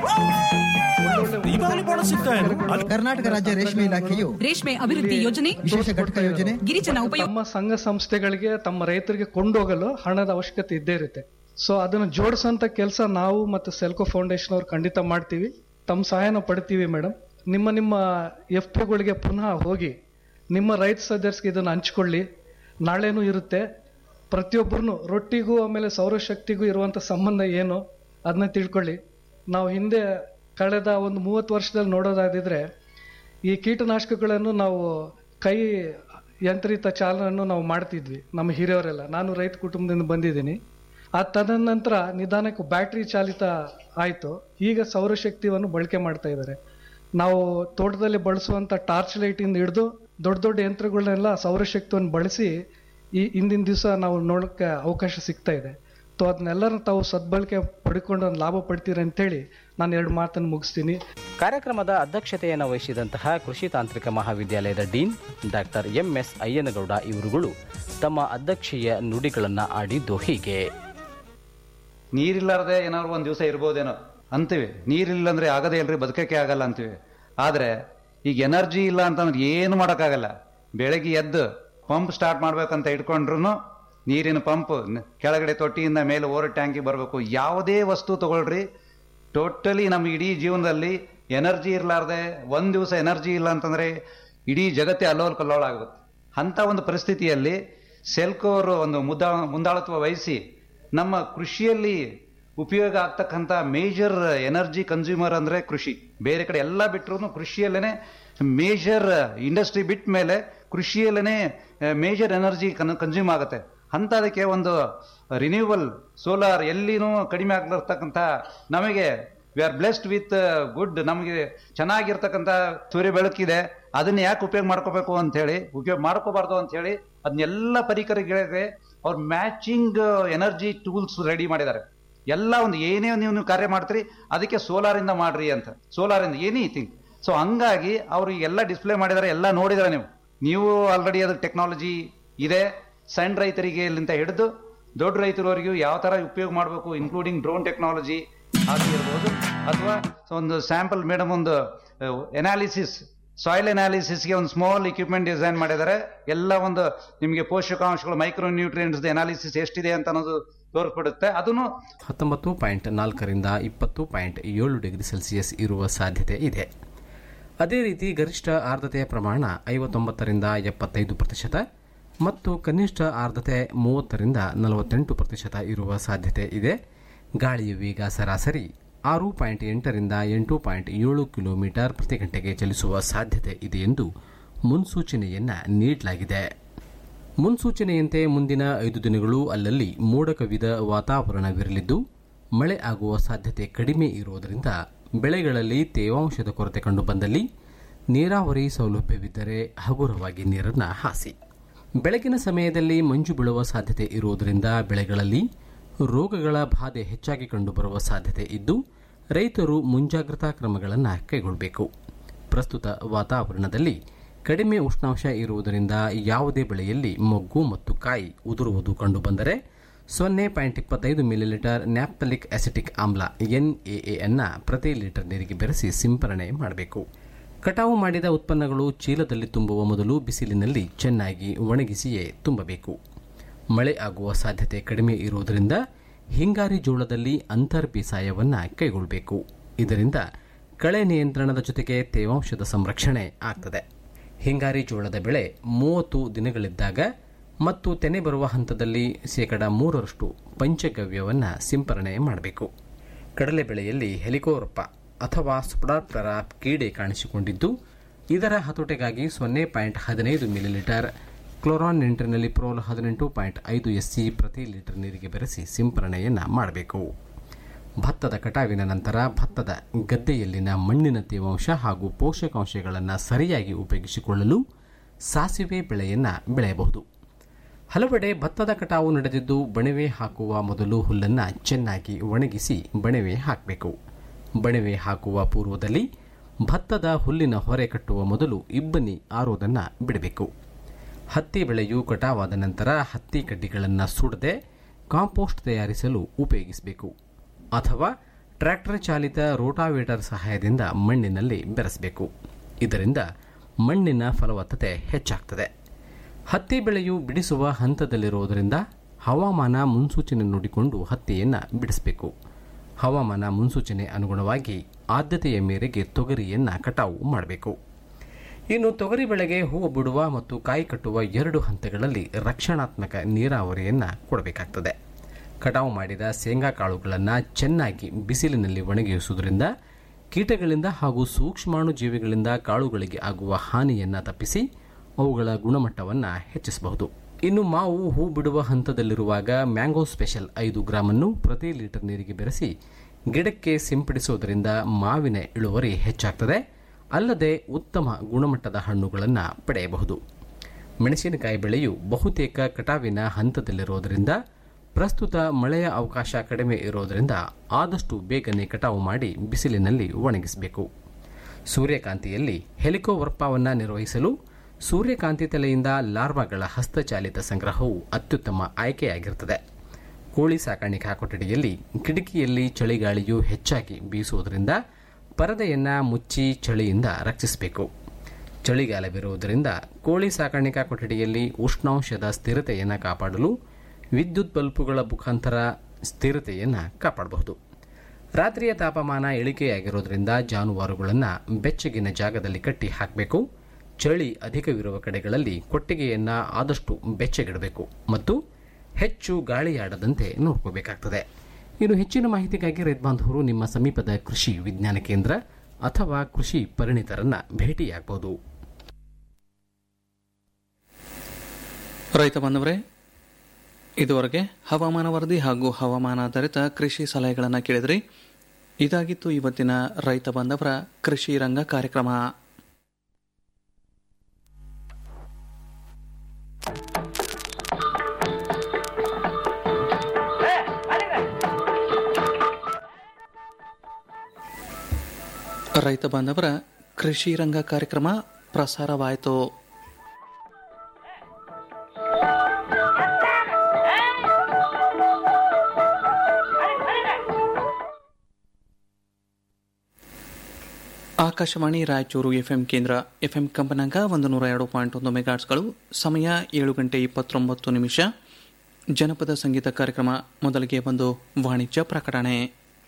Speaker 6: ಕರ್ನಾಟಕ ರಾಜ್ಯ ರೇಷ್ಮೆ ಇಲಾಖೆಯು
Speaker 7: ರೇಷ್ಮೆ ಅಭಿವೃದ್ಧಿ ಯೋಜನೆ
Speaker 6: ವಿಶೇಷ ಘಟಕ ಯೋಜನೆ
Speaker 7: ಗಿರಿಜನ ಉಪಯೋಗ
Speaker 8: ನಮ್ಮ ಸಂಘ ಸಂಸ್ಥೆಗಳಿಗೆ ತಮ್ಮ ರೈತರಿಗೆ ಕೊಂಡೋಗಲು ಹಣದ ಅವಶ್ಯಕತೆ ಇದ್ದೇ ಇರುತ್ತೆ ಸೊ ಅದನ್ನು ಜೋಡಿಸೋಂಥ ಕೆಲಸ ನಾವು ಮತ್ತು ಸೆಲ್ಕೋ ಫೌಂಡೇಶನ್ ಅವ್ರು ಖಂಡಿತ ಮಾಡ್ತೀವಿ ತಮ್ಮ ಸಹಾಯನ ಪಡ್ತೀವಿ ಮೇಡಮ್ ನಿಮ್ಮ ನಿಮ್ಮ ಎಫ್ ಪಿಗಳಿಗೆ ಪುನಃ ಹೋಗಿ ನಿಮ್ಮ ರೈತ ಸದಸ್ಯರಿಗೆ ಇದನ್ನು ಹಂಚ್ಕೊಳ್ಳಿ ನಾಳೆನೂ ಇರುತ್ತೆ ಪ್ರತಿಯೊಬ್ಬರೂ ರೊಟ್ಟಿಗೂ ಆಮೇಲೆ ಸೌರಶಕ್ತಿಗೂ ಇರುವಂಥ ಸಂಬಂಧ ಏನು ಅದನ್ನ ತಿಳ್ಕೊಳ್ಳಿ ನಾವು ಹಿಂದೆ ಕಳೆದ ಒಂದು ಮೂವತ್ತು ವರ್ಷದಲ್ಲಿ ನೋಡೋದಾದಿದ್ರೆ ಈ ಕೀಟನಾಶಕಗಳನ್ನು ನಾವು ಕೈ ಯಂತ್ರಿತ ಚಾಲನೆಯನ್ನು ನಾವು ಮಾಡ್ತಿದ್ವಿ ನಮ್ಮ ಹಿರಿಯವರೆಲ್ಲ ನಾನು ರೈತ ಕುಟುಂಬದಿಂದ ಬಂದಿದ್ದೀನಿ ಆ ತದನಂತರ ನಿಧಾನಕ್ಕೆ ಬ್ಯಾಟ್ರಿ ಚಾಲಿತ ಆಯಿತು ಈಗ ಸೌರಶಕ್ತಿಯನ್ನು ಬಳಕೆ ಮಾಡ್ತಾ ಇದ್ದಾರೆ ನಾವು ತೋಟದಲ್ಲಿ ಬಳಸುವಂಥ ಟಾರ್ಚ್ ಲೈಟಿಂದ ಹಿಡಿದು ದೊಡ್ಡ ದೊಡ್ಡ ಯಂತ್ರಗಳನ್ನೆಲ್ಲ ಸೌರಶಕ್ತಿಯನ್ನು ಬಳಸಿ ಈ ಇಂದಿನ ದಿವಸ ನಾವು ನೋಡೋಕ್ಕೆ ಅವಕಾಶ ಸಿಗ್ತಾ ಇದೆ ಸೊ ಅದನ್ನೆಲ್ಲರೂ ತಾವು ಸದ್ಬಳಕೆ ಪಡ್ಕೊಂಡು ಒಂದು ಲಾಭ ಪಡ್ತೀರಿ ಅಂತೇಳಿ ನಾನು ಎರಡು ಮಾತನ್ನು ಮುಗಿಸ್ತೀನಿ
Speaker 1: ಕಾರ್ಯಕ್ರಮದ ಅಧ್ಯಕ್ಷತೆಯನ್ನು ವಹಿಸಿದಂತಹ ಕೃಷಿ ತಾಂತ್ರಿಕ ಮಹಾವಿದ್ಯಾಲಯದ ಡೀನ್ ಡಾಕ್ಟರ್ ಎಂಎಸ್ ಅಯ್ಯನಗೌಡ ಇವರುಗಳು ತಮ್ಮ ಅಧ್ಯಕ್ಷೀಯ ನುಡಿಗಳನ್ನು ಆಡಿದ್ದು ಹೀಗೆ
Speaker 9: ನೀರಿಲ್ಲಾರ್ದೆ ಏನಾದ್ರು ಒಂದು ದಿವಸ ಇರ್ಬೋದೇನೋ ಅಂತೀವಿ ನೀರಿಲ್ಲ ಅಂದ್ರೆ ಆಗದೇ ಇಲ್ರಿ ಬದುಕಕ್ಕೆ ಆಗಲ್ಲ ಅಂತೀವಿ ಆದ್ರೆ ಈಗ ಎನರ್ಜಿ ಇಲ್ಲ ಅಂತಂದ್ರೆ ಏನು ಮಾಡೋಕ್ಕಾಗಲ್ಲ ಬೆಳಗ್ಗೆ ಎದ್ದು ಪಂಪ್ ಸ್ಟಾರ್ಟ್ ಮಾಡ್ಬೇಕಂತ ಇಟ್ಕೊಂಡ್ರು ನೀರಿನ ಪಂಪ್ ಕೆಳಗಡೆ ತೊಟ್ಟಿಯಿಂದ ಮೇಲೆ ಓವರ್ ಟ್ಯಾಂಕಿ ಬರಬೇಕು ಯಾವುದೇ ವಸ್ತು ತಗೊಳ್ರಿ ಟೋಟಲಿ ನಮ್ಮ ಇಡೀ ಜೀವನದಲ್ಲಿ ಎನರ್ಜಿ ಇರಲಾರ್ದೆ ಒಂದು ದಿವಸ ಎನರ್ಜಿ ಇಲ್ಲ ಅಂತಂದ್ರೆ ಇಡೀ ಜಗತ್ತೇ ಅಲ್ಲೋಲ್ ಕಲ್ಲೋಳ ಆಗುತ್ತೆ ಅಂಥ ಒಂದು ಪರಿಸ್ಥಿತಿಯಲ್ಲಿ ಸೆಲ್ಕೋರು ಒಂದು ಮುದ್ದಾ ಮುಂದಾಳತ್ವ ವಹಿಸಿ ನಮ್ಮ ಕೃಷಿಯಲ್ಲಿ ಉಪಯೋಗ ಆಗ್ತಕ್ಕಂಥ ಮೇಜರ್ ಎನರ್ಜಿ ಕನ್ಸ್ಯೂಮರ್ ಅಂದ್ರೆ ಕೃಷಿ ಬೇರೆ ಕಡೆ ಎಲ್ಲ ಬಿಟ್ಟರು ಕೃಷಿಯಲ್ಲೇನೆ ಮೇಜರ್ ಇಂಡಸ್ಟ್ರಿ ಬಿಟ್ಟ ಮೇಲೆ ಕೃಷಿಯಲ್ಲೇನೆ ಮೇಜರ್ ಎನರ್ಜಿ ಕನ್ಸ್ಯೂಮ್ ಆಗುತ್ತೆ ಅಂಥದಕ್ಕೆ ಒಂದು ರಿನ್ಯೂವಲ್ ಸೋಲಾರ್ ಎಲ್ಲಿನೂ ಕಡಿಮೆ ಆಗ್ಲಿರ್ತಕ್ಕಂಥ ನಮಗೆ we are blessed with good ನಮಗೆ ಚೆನ್ನಾಗಿರ್ತಕ್ಕಂಥ ಸೂರ್ಯ ಬೆಳಕಿದೆ ಅದನ್ನ ಯಾಕೆ ಉಪಯೋಗ ಮಾಡ್ಕೋಬೇಕು ಅಂತ ಹೇಳಿ ಉಪಯೋಗ ಮಾಡ್ಕೋಬಾರ್ದು ಅಂತ ಹೇಳಿ ಅದನ್ನೆಲ್ಲ ಪರಿಕರಗಳಿಗೆ ಅವ್ರು ಮ್ಯಾಚಿಂಗ್ ಎನರ್ಜಿ ಟೂಲ್ಸ್ ರೆಡಿ ಮಾಡಿದ್ದಾರೆ ಎಲ್ಲ ಒಂದು ಏನೇ ನೀವು ನೀವು ಕಾರ್ಯ ಮಾಡ್ತೀರಿ ಅದಕ್ಕೆ ಸೋಲಾರ್ ಇಂದ ಮಾಡ್ರಿ ಅಂತ ಸೋಲಾರ್ ಇಂದ ಎನಿ ಥಿಂಗ್ ಸೊ ಹಂಗಾಗಿ ಅವರು ಎಲ್ಲ ಡಿಸ್ಪ್ಲೇ ಮಾಡಿದ್ದಾರೆ ಎಲ್ಲ ನೋಡಿದಾರೆ ನೀವು ನೀವು ಆಲ್ರೆಡಿ ಅದಕ್ಕೆ ಟೆಕ್ನಾಲಜಿ ಇದೆ ಸಣ್ಣ ರೈತರಿಗೆ ಇಲ್ಲಿಂದ ಹಿಡಿದು ದೊಡ್ಡ ರೈತರವರೆಗೂ ಯಾವ ತರ ಉಪಯೋಗ ಮಾಡಬೇಕು ಇನ್ಕ್ಲೂಡಿಂಗ್ ಡ್ರೋನ್ ಟೆಕ್ನಾಲಜಿ ಆಗಿರ್ಬೋದು ಅಥವಾ ಒಂದು ಸ್ಯಾಂಪಲ್ ಮೇಡಮ್ ಒಂದು ಎನಾಲಿಸಿಸ್ ಸಾಯಿಲ್ ಎನಾಲಿಸಿಸ್ಗೆ ಒಂದು ಸ್ಮಾಲ್ ಇಕ್ವಿಪ್ಮೆಂಟ್ ಡಿಸೈನ್ ಮಾಡಿದ್ದಾರೆ ಎಲ್ಲ ಒಂದು ನಿಮಗೆ ಪೋಷಕಾಂಶಗಳು ಮೈಕ್ರೋ ನ್ಯೂಟ್ರಿಯೆಂಟ್ಸ್ ಎನಾಲಿಸಿಸ್ ಎಷ್ಟಿದೆ ಅಂತ ಅನ್ನೋದು ತೋರಿಸ್ಬಿಡುತ್ತೆ ಅದನ್ನು
Speaker 1: ಹತ್ತೊಂಬತ್ತು ಪಾಯಿಂಟ್ ನಾಲ್ಕರಿಂದ ಇಪ್ಪತ್ತು ಪಾಯಿಂಟ್ ಏಳು ಡಿಗ್ರಿ ಸೆಲ್ಸಿಯಸ್ ಇರುವ ಸಾಧ್ಯತೆ ಇದೆ ಅದೇ ರೀತಿ ಗರಿಷ್ಠ ಆರ್ದ್ರತೆಯ ಪ್ರಮಾಣ ಐವತ್ತೊಂಬತ್ತರಿಂದ ಎಪ್ಪತ್ತೈದು ಪ್ರತಿಶತ ಮತ್ತು ಕನಿಷ್ಠ ಆರ್ದ್ರತೆ ಮೂವತ್ತರಿಂದ ನಲವತ್ತೆಂಟು ಪ್ರತಿಶತ ಇರುವ ಸಾಧ್ಯತೆ ಇದೆ ಗಾಳಿಯ ವೇಗ ಸರಾಸರಿ ಆರು ಪಾಯಿಂಟ್ ಎಂಟರಿಂದ ಎಂಟು ಪಾಯಿಂಟ್ ಏಳು ಕಿಲೋಮೀಟರ್ ಪ್ರತಿ ಗಂಟೆಗೆ ಚಲಿಸುವ ಸಾಧ್ಯತೆ ಇದೆ ಎಂದು ಮುನ್ಸೂಚನೆಯನ್ನ ನೀಡಲಾಗಿದೆ ಮುನ್ಸೂಚನೆಯಂತೆ ಮುಂದಿನ ಐದು ದಿನಗಳು ಅಲ್ಲಲ್ಲಿ ಮೋಡ ಕವಿದ ವಾತಾವರಣವಿರಲಿದ್ದು ಮಳೆ ಆಗುವ ಸಾಧ್ಯತೆ ಕಡಿಮೆ ಇರುವುದರಿಂದ ಬೆಳೆಗಳಲ್ಲಿ ತೇವಾಂಶದ ಕೊರತೆ ಕಂಡುಬಂದಲ್ಲಿ ನೀರಾವರಿ ಸೌಲಭ್ಯವಿದ್ದರೆ ಹಗುರವಾಗಿ ನೀರನ್ನು ಹಾಸಿ ಬೆಳಗಿನ ಸಮಯದಲ್ಲಿ ಮಂಜು ಬೀಳುವ ಸಾಧ್ಯತೆ ಇರುವುದರಿಂದ ಬೆಳೆಗಳಲ್ಲಿ ರೋಗಗಳ ಬಾಧೆ ಹೆಚ್ಚಾಗಿ ಕಂಡುಬರುವ ಸಾಧ್ಯತೆ ಇದ್ದು ರೈತರು ಮುಂಜಾಗ್ರತಾ ಕ್ರಮಗಳನ್ನು ಕೈಗೊಳ್ಳಬೇಕು ಪ್ರಸ್ತುತ ವಾತಾವರಣದಲ್ಲಿ ಕಡಿಮೆ ಉಷ್ಣಾಂಶ ಇರುವುದರಿಂದ ಯಾವುದೇ ಬೆಳೆಯಲ್ಲಿ ಮೊಗ್ಗು ಮತ್ತು ಕಾಯಿ ಉದುರುವುದು ಕಂಡುಬಂದರೆ ಸೊನ್ನೆ ಪಾಯಿಂಟ್ ಇಪ್ಪತ್ತೈದು ಮಿಲಿಲೀಟರ್ ನ್ಯಾಪ್ತಲಿಕ್ ಅಸಿಟಿಕ್ ಆಮ್ಲ ಎನ್ಎಎ ಅನ್ನ ಪ್ರತಿ ಲೀಟರ್ ನೀರಿಗೆ ಬೆರೆಸಿ ಸಿಂಪರಣೆ ಮಾಡಬೇಕು ಕಟಾವು ಮಾಡಿದ ಉತ್ಪನ್ನಗಳು ಚೀಲದಲ್ಲಿ ತುಂಬುವ ಮೊದಲು ಬಿಸಿಲಿನಲ್ಲಿ ಚೆನ್ನಾಗಿ ಒಣಗಿಸಿಯೇ ತುಂಬಬೇಕು ಮಳೆ ಆಗುವ ಸಾಧ್ಯತೆ ಕಡಿಮೆ ಇರುವುದರಿಂದ ಹಿಂಗಾರಿ ಜೋಳದಲ್ಲಿ ಅಂತರ್ ಬೇಸಾಯವನ್ನು ಕೈಗೊಳ್ಳಬೇಕು ಇದರಿಂದ ಕಳೆ ನಿಯಂತ್ರಣದ ಜೊತೆಗೆ ತೇವಾಂಶದ ಸಂರಕ್ಷಣೆ ಆಗ್ತದೆ ಹಿಂಗಾರಿ ಜೋಳದ ಬೆಳೆ ಮೂವತ್ತು ದಿನಗಳಿದ್ದಾಗ ಮತ್ತು ತೆನೆ ಬರುವ ಹಂತದಲ್ಲಿ ಶೇಕಡ ಮೂರರಷ್ಟು ಪಂಚಗವ್ಯವನ್ನು ಸಿಂಪರಣೆ ಮಾಡಬೇಕು ಕಡಲೆ ಬೆಳೆಯಲ್ಲಿ ಹೆಲಿಕೋರಪ್ಪ ಅಥವಾ ಸ್ಪುಡಾಪ್ಟರ ಕೀಡೆ ಕಾಣಿಸಿಕೊಂಡಿದ್ದು ಇದರ ಹತೋಟೆಗಾಗಿ ಸೊನ್ನೆ ಪಾಯಿಂಟ್ ಹದಿನೈದು ಮಿಲಿಲೀಟರ್ ಕ್ಲೋರಾನ್ ನಿಂಟ್ರಿನಲ್ಲಿ ಪ್ರೋಲ್ ಹದಿನೆಂಟು ಪಾಯಿಂಟ್ ಐದು ಎಸ್ಸಿ ಪ್ರತಿ ಲೀಟರ್ ನೀರಿಗೆ ಬೆರೆಸಿ ಸಿಂಪರಣೆಯನ್ನು ಮಾಡಬೇಕು ಭತ್ತದ ಕಟಾವಿನ ನಂತರ ಭತ್ತದ ಗದ್ದೆಯಲ್ಲಿನ ಮಣ್ಣಿನ ತೇವಾಂಶ ಹಾಗೂ ಪೋಷಕಾಂಶಗಳನ್ನು ಸರಿಯಾಗಿ ಉಪಯೋಗಿಸಿಕೊಳ್ಳಲು ಸಾಸಿವೆ ಬೆಳೆಯನ್ನು ಬೆಳೆಯಬಹುದು ಹಲವೆಡೆ ಭತ್ತದ ಕಟಾವು ನಡೆದಿದ್ದು ಬಣವೆ ಹಾಕುವ ಮೊದಲು ಹುಲ್ಲನ್ನು ಚೆನ್ನಾಗಿ ಒಣಗಿಸಿ ಬಣವೆ ಹಾಕಬೇಕು ಬಣವೆ ಹಾಕುವ ಪೂರ್ವದಲ್ಲಿ ಭತ್ತದ ಹುಲ್ಲಿನ ಹೊರೆ ಕಟ್ಟುವ ಮೊದಲು ಇಬ್ಬನಿ ಆರೋದನ್ನು ಬಿಡಬೇಕು ಹತ್ತಿ ಬೆಳೆಯು ಕಟಾವಾದ ನಂತರ ಹತ್ತಿ ಕಡ್ಡಿಗಳನ್ನು ಸುಡದೆ ಕಾಂಪೋಸ್ಟ್ ತಯಾರಿಸಲು ಉಪಯೋಗಿಸಬೇಕು ಅಥವಾ ಟ್ರ್ಯಾಕ್ಟರ್ ಚಾಲಿತ ರೋಟಾವೇಟರ್ ಸಹಾಯದಿಂದ ಮಣ್ಣಿನಲ್ಲಿ ಬೆರೆಸಬೇಕು ಇದರಿಂದ ಮಣ್ಣಿನ ಫಲವತ್ತತೆ ಹೆಚ್ಚಾಗ್ತದೆ ಹತ್ತಿ ಬೆಳೆಯು ಬಿಡಿಸುವ ಹಂತದಲ್ಲಿರುವುದರಿಂದ ಹವಾಮಾನ ಮುನ್ಸೂಚನೆ ನೋಡಿಕೊಂಡು ಹತ್ತಿಯನ್ನು ಬಿಡಿಸಬೇಕು ಹವಾಮಾನ ಮುನ್ಸೂಚನೆ ಅನುಗುಣವಾಗಿ ಆದ್ಯತೆಯ ಮೇರೆಗೆ ತೊಗರಿಯನ್ನು ಕಟಾವು ಮಾಡಬೇಕು ಇನ್ನು ತೊಗರಿ ಬೆಳೆಗೆ ಹೂವು ಬಿಡುವ ಮತ್ತು ಕಾಯಿ ಕಟ್ಟುವ ಎರಡು ಹಂತಗಳಲ್ಲಿ ರಕ್ಷಣಾತ್ಮಕ ನೀರಾವರಿಯನ್ನು ಕೊಡಬೇಕಾಗ್ತದೆ ಕಟಾವು ಮಾಡಿದ ಶೇಂಗಾ ಕಾಳುಗಳನ್ನು ಚೆನ್ನಾಗಿ ಬಿಸಿಲಿನಲ್ಲಿ ಒಣಗಿಸುವುದರಿಂದ ಕೀಟಗಳಿಂದ ಹಾಗೂ ಸೂಕ್ಷ್ಮಾಣು ಜೀವಿಗಳಿಂದ ಕಾಳುಗಳಿಗೆ ಆಗುವ ಹಾನಿಯನ್ನು ತಪ್ಪಿಸಿ ಅವುಗಳ ಗುಣಮಟ್ಟವನ್ನು ಹೆಚ್ಚಿಸಬಹುದು ಇನ್ನು ಮಾವು ಹೂ ಬಿಡುವ ಹಂತದಲ್ಲಿರುವಾಗ ಮ್ಯಾಂಗೋ ಸ್ಪೆಷಲ್ ಐದು ಗ್ರಾಮನ್ನು ಪ್ರತಿ ಲೀಟರ್ ನೀರಿಗೆ ಬೆರೆಸಿ ಗಿಡಕ್ಕೆ ಸಿಂಪಡಿಸುವುದರಿಂದ ಮಾವಿನ ಇಳುವರಿ ಹೆಚ್ಚಾಗ್ತದೆ ಅಲ್ಲದೆ ಉತ್ತಮ ಗುಣಮಟ್ಟದ ಹಣ್ಣುಗಳನ್ನು ಪಡೆಯಬಹುದು ಮೆಣಸಿನಕಾಯಿ ಬೆಳೆಯು ಬಹುತೇಕ ಕಟಾವಿನ ಹಂತದಲ್ಲಿರುವುದರಿಂದ ಪ್ರಸ್ತುತ ಮಳೆಯ ಅವಕಾಶ ಕಡಿಮೆ ಇರೋದರಿಂದ ಆದಷ್ಟು ಬೇಗನೆ ಕಟಾವು ಮಾಡಿ ಬಿಸಿಲಿನಲ್ಲಿ ಒಣಗಿಸಬೇಕು ಸೂರ್ಯಕಾಂತಿಯಲ್ಲಿ ಹೆಲಿಕೋವರ್ಪವನ್ನು ನಿರ್ವಹಿಸಲು ಸೂರ್ಯಕಾಂತಿ ತಲೆಯಿಂದ ಲಾರ್ವಾಗಳ ಹಸ್ತಚಾಲಿತ ಸಂಗ್ರಹವು ಅತ್ಯುತ್ತಮ ಆಯ್ಕೆಯಾಗಿರುತ್ತದೆ ಕೋಳಿ ಸಾಕಾಣಿಕಾ ಕೊಠಡಿಯಲ್ಲಿ ಕಿಟಕಿಯಲ್ಲಿ ಚಳಿಗಾಳಿಯು ಹೆಚ್ಚಾಗಿ ಬೀಸುವುದರಿಂದ ಪರದೆಯನ್ನು ಮುಚ್ಚಿ ಚಳಿಯಿಂದ ರಕ್ಷಿಸಬೇಕು ಚಳಿಗಾಲವಿರುವುದರಿಂದ ಕೋಳಿ ಸಾಕಾಣಿಕಾ ಕೊಠಡಿಯಲ್ಲಿ ಉಷ್ಣಾಂಶದ ಸ್ಥಿರತೆಯನ್ನು ಕಾಪಾಡಲು ವಿದ್ಯುತ್ ಬಲ್ಬುಗಳ ಮುಖಾಂತರ ಸ್ಥಿರತೆಯನ್ನು ಕಾಪಾಡಬಹುದು ರಾತ್ರಿಯ ತಾಪಮಾನ ಇಳಿಕೆಯಾಗಿರೋದ್ರಿಂದ ಜಾನುವಾರುಗಳನ್ನು ಬೆಚ್ಚಗಿನ ಜಾಗದಲ್ಲಿ ಕಟ್ಟಿ ಹಾಕಬೇಕು ಚಳಿ ಅಧಿಕವಿರುವ ಕಡೆಗಳಲ್ಲಿ ಕೊಟ್ಟಿಗೆಯನ್ನು ಆದಷ್ಟು ಬೆಚ್ಚಗಿಡಬೇಕು ಮತ್ತು ಹೆಚ್ಚು ಗಾಳಿಯಾಡದಂತೆ ನೋಡ್ಕೋಬೇಕಾಗ್ತದೆ ಇನ್ನು ಹೆಚ್ಚಿನ ಮಾಹಿತಿಗಾಗಿ ರೈತ ಬಾಂಧವರು ನಿಮ್ಮ ಸಮೀಪದ ಕೃಷಿ ವಿಜ್ಞಾನ ಕೇಂದ್ರ ಅಥವಾ ಕೃಷಿ ಪರಿಣಿತರನ್ನ ಭೇಟಿಯಾಗಬಹುದು
Speaker 10: ರೈತ ಬಾಂಧವರೇ ಇದುವರೆಗೆ ಹವಾಮಾನ ವರದಿ ಹಾಗೂ ಹವಾಮಾನ ಆಧಾರಿತ ಕೃಷಿ ಸಲಹೆಗಳನ್ನು ಕೇಳಿದ್ರಿ ಇದಾಗಿತ್ತು ಇವತ್ತಿನ ರೈತ ಬಾಂಧವರ ಕೃಷಿ ರಂಗ ಕಾರ್ಯಕ್ರಮ ರೈತ ಬಾಂಧವರ ಕೃಷಿ ರಂಗ ಕಾರ್ಯಕ್ರಮ ಪ್ರಸಾರವಾಯಿತು ಆಕಾಶವಾಣಿ ರಾಯಚೂರು ಎಫ್ಎಂ ಕೇಂದ್ರ ಎಫ್ಎಂ ಕಂಪನಾಂಕ ಒಂದು ನೂರ ಎರಡು ಪಾಯಿಂಟ್ ಒಂದು ಮೆಗಾಟ್ಸ್ಗಳು ಸಮಯ ಏಳು ಗಂಟೆ ಇಪ್ಪತ್ತೊಂಬತ್ತು ನಿಮಿಷ ಜನಪದ ಸಂಗೀತ ಕಾರ್ಯಕ್ರಮ ಮೊದಲಿಗೆ ಒಂದು ವಾಣಿಜ್ಯ ಪ್ರಕಟಣೆ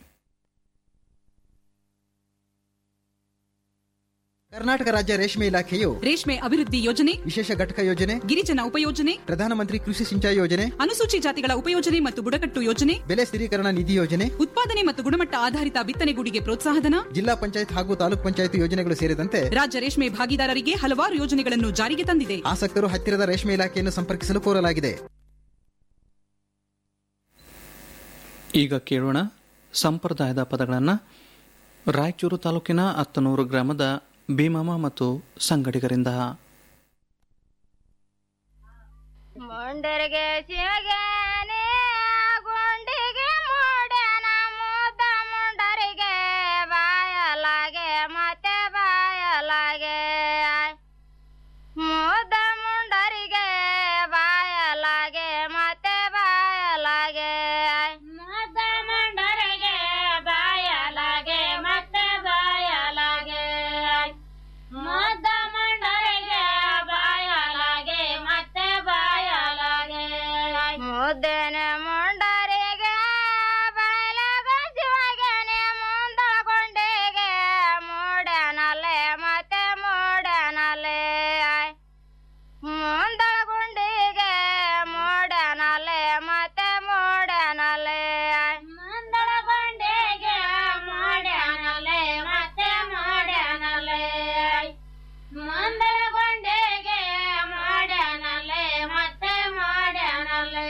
Speaker 6: ಕರ್ನಾಟಕ ರಾಜ್ಯ ರೇಷ್ಮೆ ಇಲಾಖೆಯು
Speaker 7: ರೇಷ್ಮೆ ಅಭಿವೃದ್ಧಿ ಯೋಜನೆ
Speaker 6: ವಿಶೇಷ ಘಟಕ ಯೋಜನೆ
Speaker 7: ಗಿರಿಜನ ಉಪಯೋಜನೆ
Speaker 6: ಪ್ರಧಾನಮಂತ್ರಿ ಕೃಷಿ ಸಿಂಚಾಯಿ ಯೋಜನೆ
Speaker 7: ಅನುಸೂಚಿ ಜಾತಿಗಳ ಉಪಯೋಜನೆ ಮತ್ತು ಬುಡಕಟ್ಟು ಯೋಜನೆ
Speaker 6: ಬೆಲೆ ಸ್ಥಿರೀಕರಣ ನಿಧಿ ಯೋಜನೆ
Speaker 7: ಉತ್ಪಾದನೆ ಮತ್ತು ಗುಣಮಟ್ಟ ಆಧಾರಿತ ಬಿತ್ತನೆಗೂಡಿಗೆ ಪ್ರೋತ್ಸಾಹಧನ
Speaker 6: ಜಿಲ್ಲಾ ಪಂಚಾಯತ್ ಹಾಗೂ ತಾಲೂಕ್ ಪಂಚಾಯತ್ ಯೋಜನೆಗಳು ಸೇರಿದಂತೆ
Speaker 7: ರಾಜ್ಯ ರೇಷ್ಮೆ ಭಾಗಿದಾರರಿಗೆ ಹಲವಾರು ಯೋಜನೆಗಳನ್ನು ಜಾರಿಗೆ ತಂದಿದೆ
Speaker 6: ಆಸಕ್ತರು ಹತ್ತಿರದ ರೇಷ್ಮೆ ಇಲಾಖೆಯನ್ನು ಸಂಪರ್ಕಿಸಲು ಕೋರಲಾಗಿದೆ
Speaker 10: ಈಗ ಕೇಳೋಣ ಸಂಪ್ರದಾಯದ ಪದಗಳನ್ನು ರಾಯಚೂರು ತಾಲೂಕಿನ ಹತ್ತನೂರು ಗ್ರಾಮದ ಭೀಮಮ್ಮ ಮತ್ತು ಸಂಗಡಿಗರಿಂದ
Speaker 11: ಮುಂಡರಿಗೆ ಶಿವಗೇನೆ ಗುಂಡಿಗೆ ಮೂಡನ ಮುದ್ದ ಮುಂಡರಿಗೆ ಬಾಯಲಾಗೆ ಮತ್ತೆ ಬಾಯಲಾಗೆ ಮುದ್ದ ಮುಂಡರಿಗೆ ಬಾಯಲಾಗೆ ಮತ್ತೆ ಬಾಯಲಾಗೆ ಮುದ್ದ ಮುಂಡರಿಗೆ ಬಾಯಲಾಗೆ ಮತ್ತೆ ಬಾಯಲಾಗೆ ಮುದ್ದ ಮುಂಡರಿಗೆ ಬಾಯಲಾಗೆ ಮತ್ತೆ ಬಾಯಲಾಗೆ ಮುದ್ದೆನೆ ಮುಂಡರಿಗೆ ಬಾಯಲಾಗ ಶಿವಗೆನೆ ಮುಂದಳಗೊಂಡೆಗೆ ಮೂಡನಲೆ ಮತ್ತೆ ಮೂಡನಲೆ ಮುಂದಳಗೊಂಡಿಗೆ ಮೂಡನಲೆ ಮತ್ತೆ ಮೂಡನಲೆ ಮುಂದಳಗೊಂಡಿಗೆ ಮೂಡನಲೆ ಮತ್ತೆ ಮೂಡನಲೆ ಮುಂದಳಗೊಂಡೆಗೆ ಮಾಡನಲೆ ಮತ್ತೆ ಮಾಡನಲೆ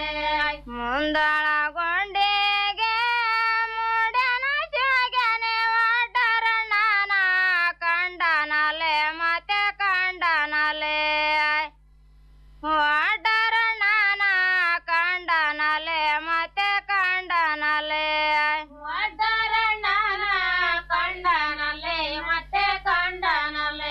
Speaker 11: ಮುಂದಳಗೊಂಡೆಗೆ ಮೂಡನ ಜಗನೆ ವಾಟರಣ್ಣನ ಕಂಡನಲೆ ಮತ್ತೆ ಕಂಡನಲೆ ವಾಟರಣ್ಣನ ಕಂಡನಲೆ ಮತ್ತೆ ಕಂಡನಲೆ ವಾಟರಣ್ಣನ ಕಂಡನಲೆ ಮತ್ತೆ ಕಂಡನಲೆ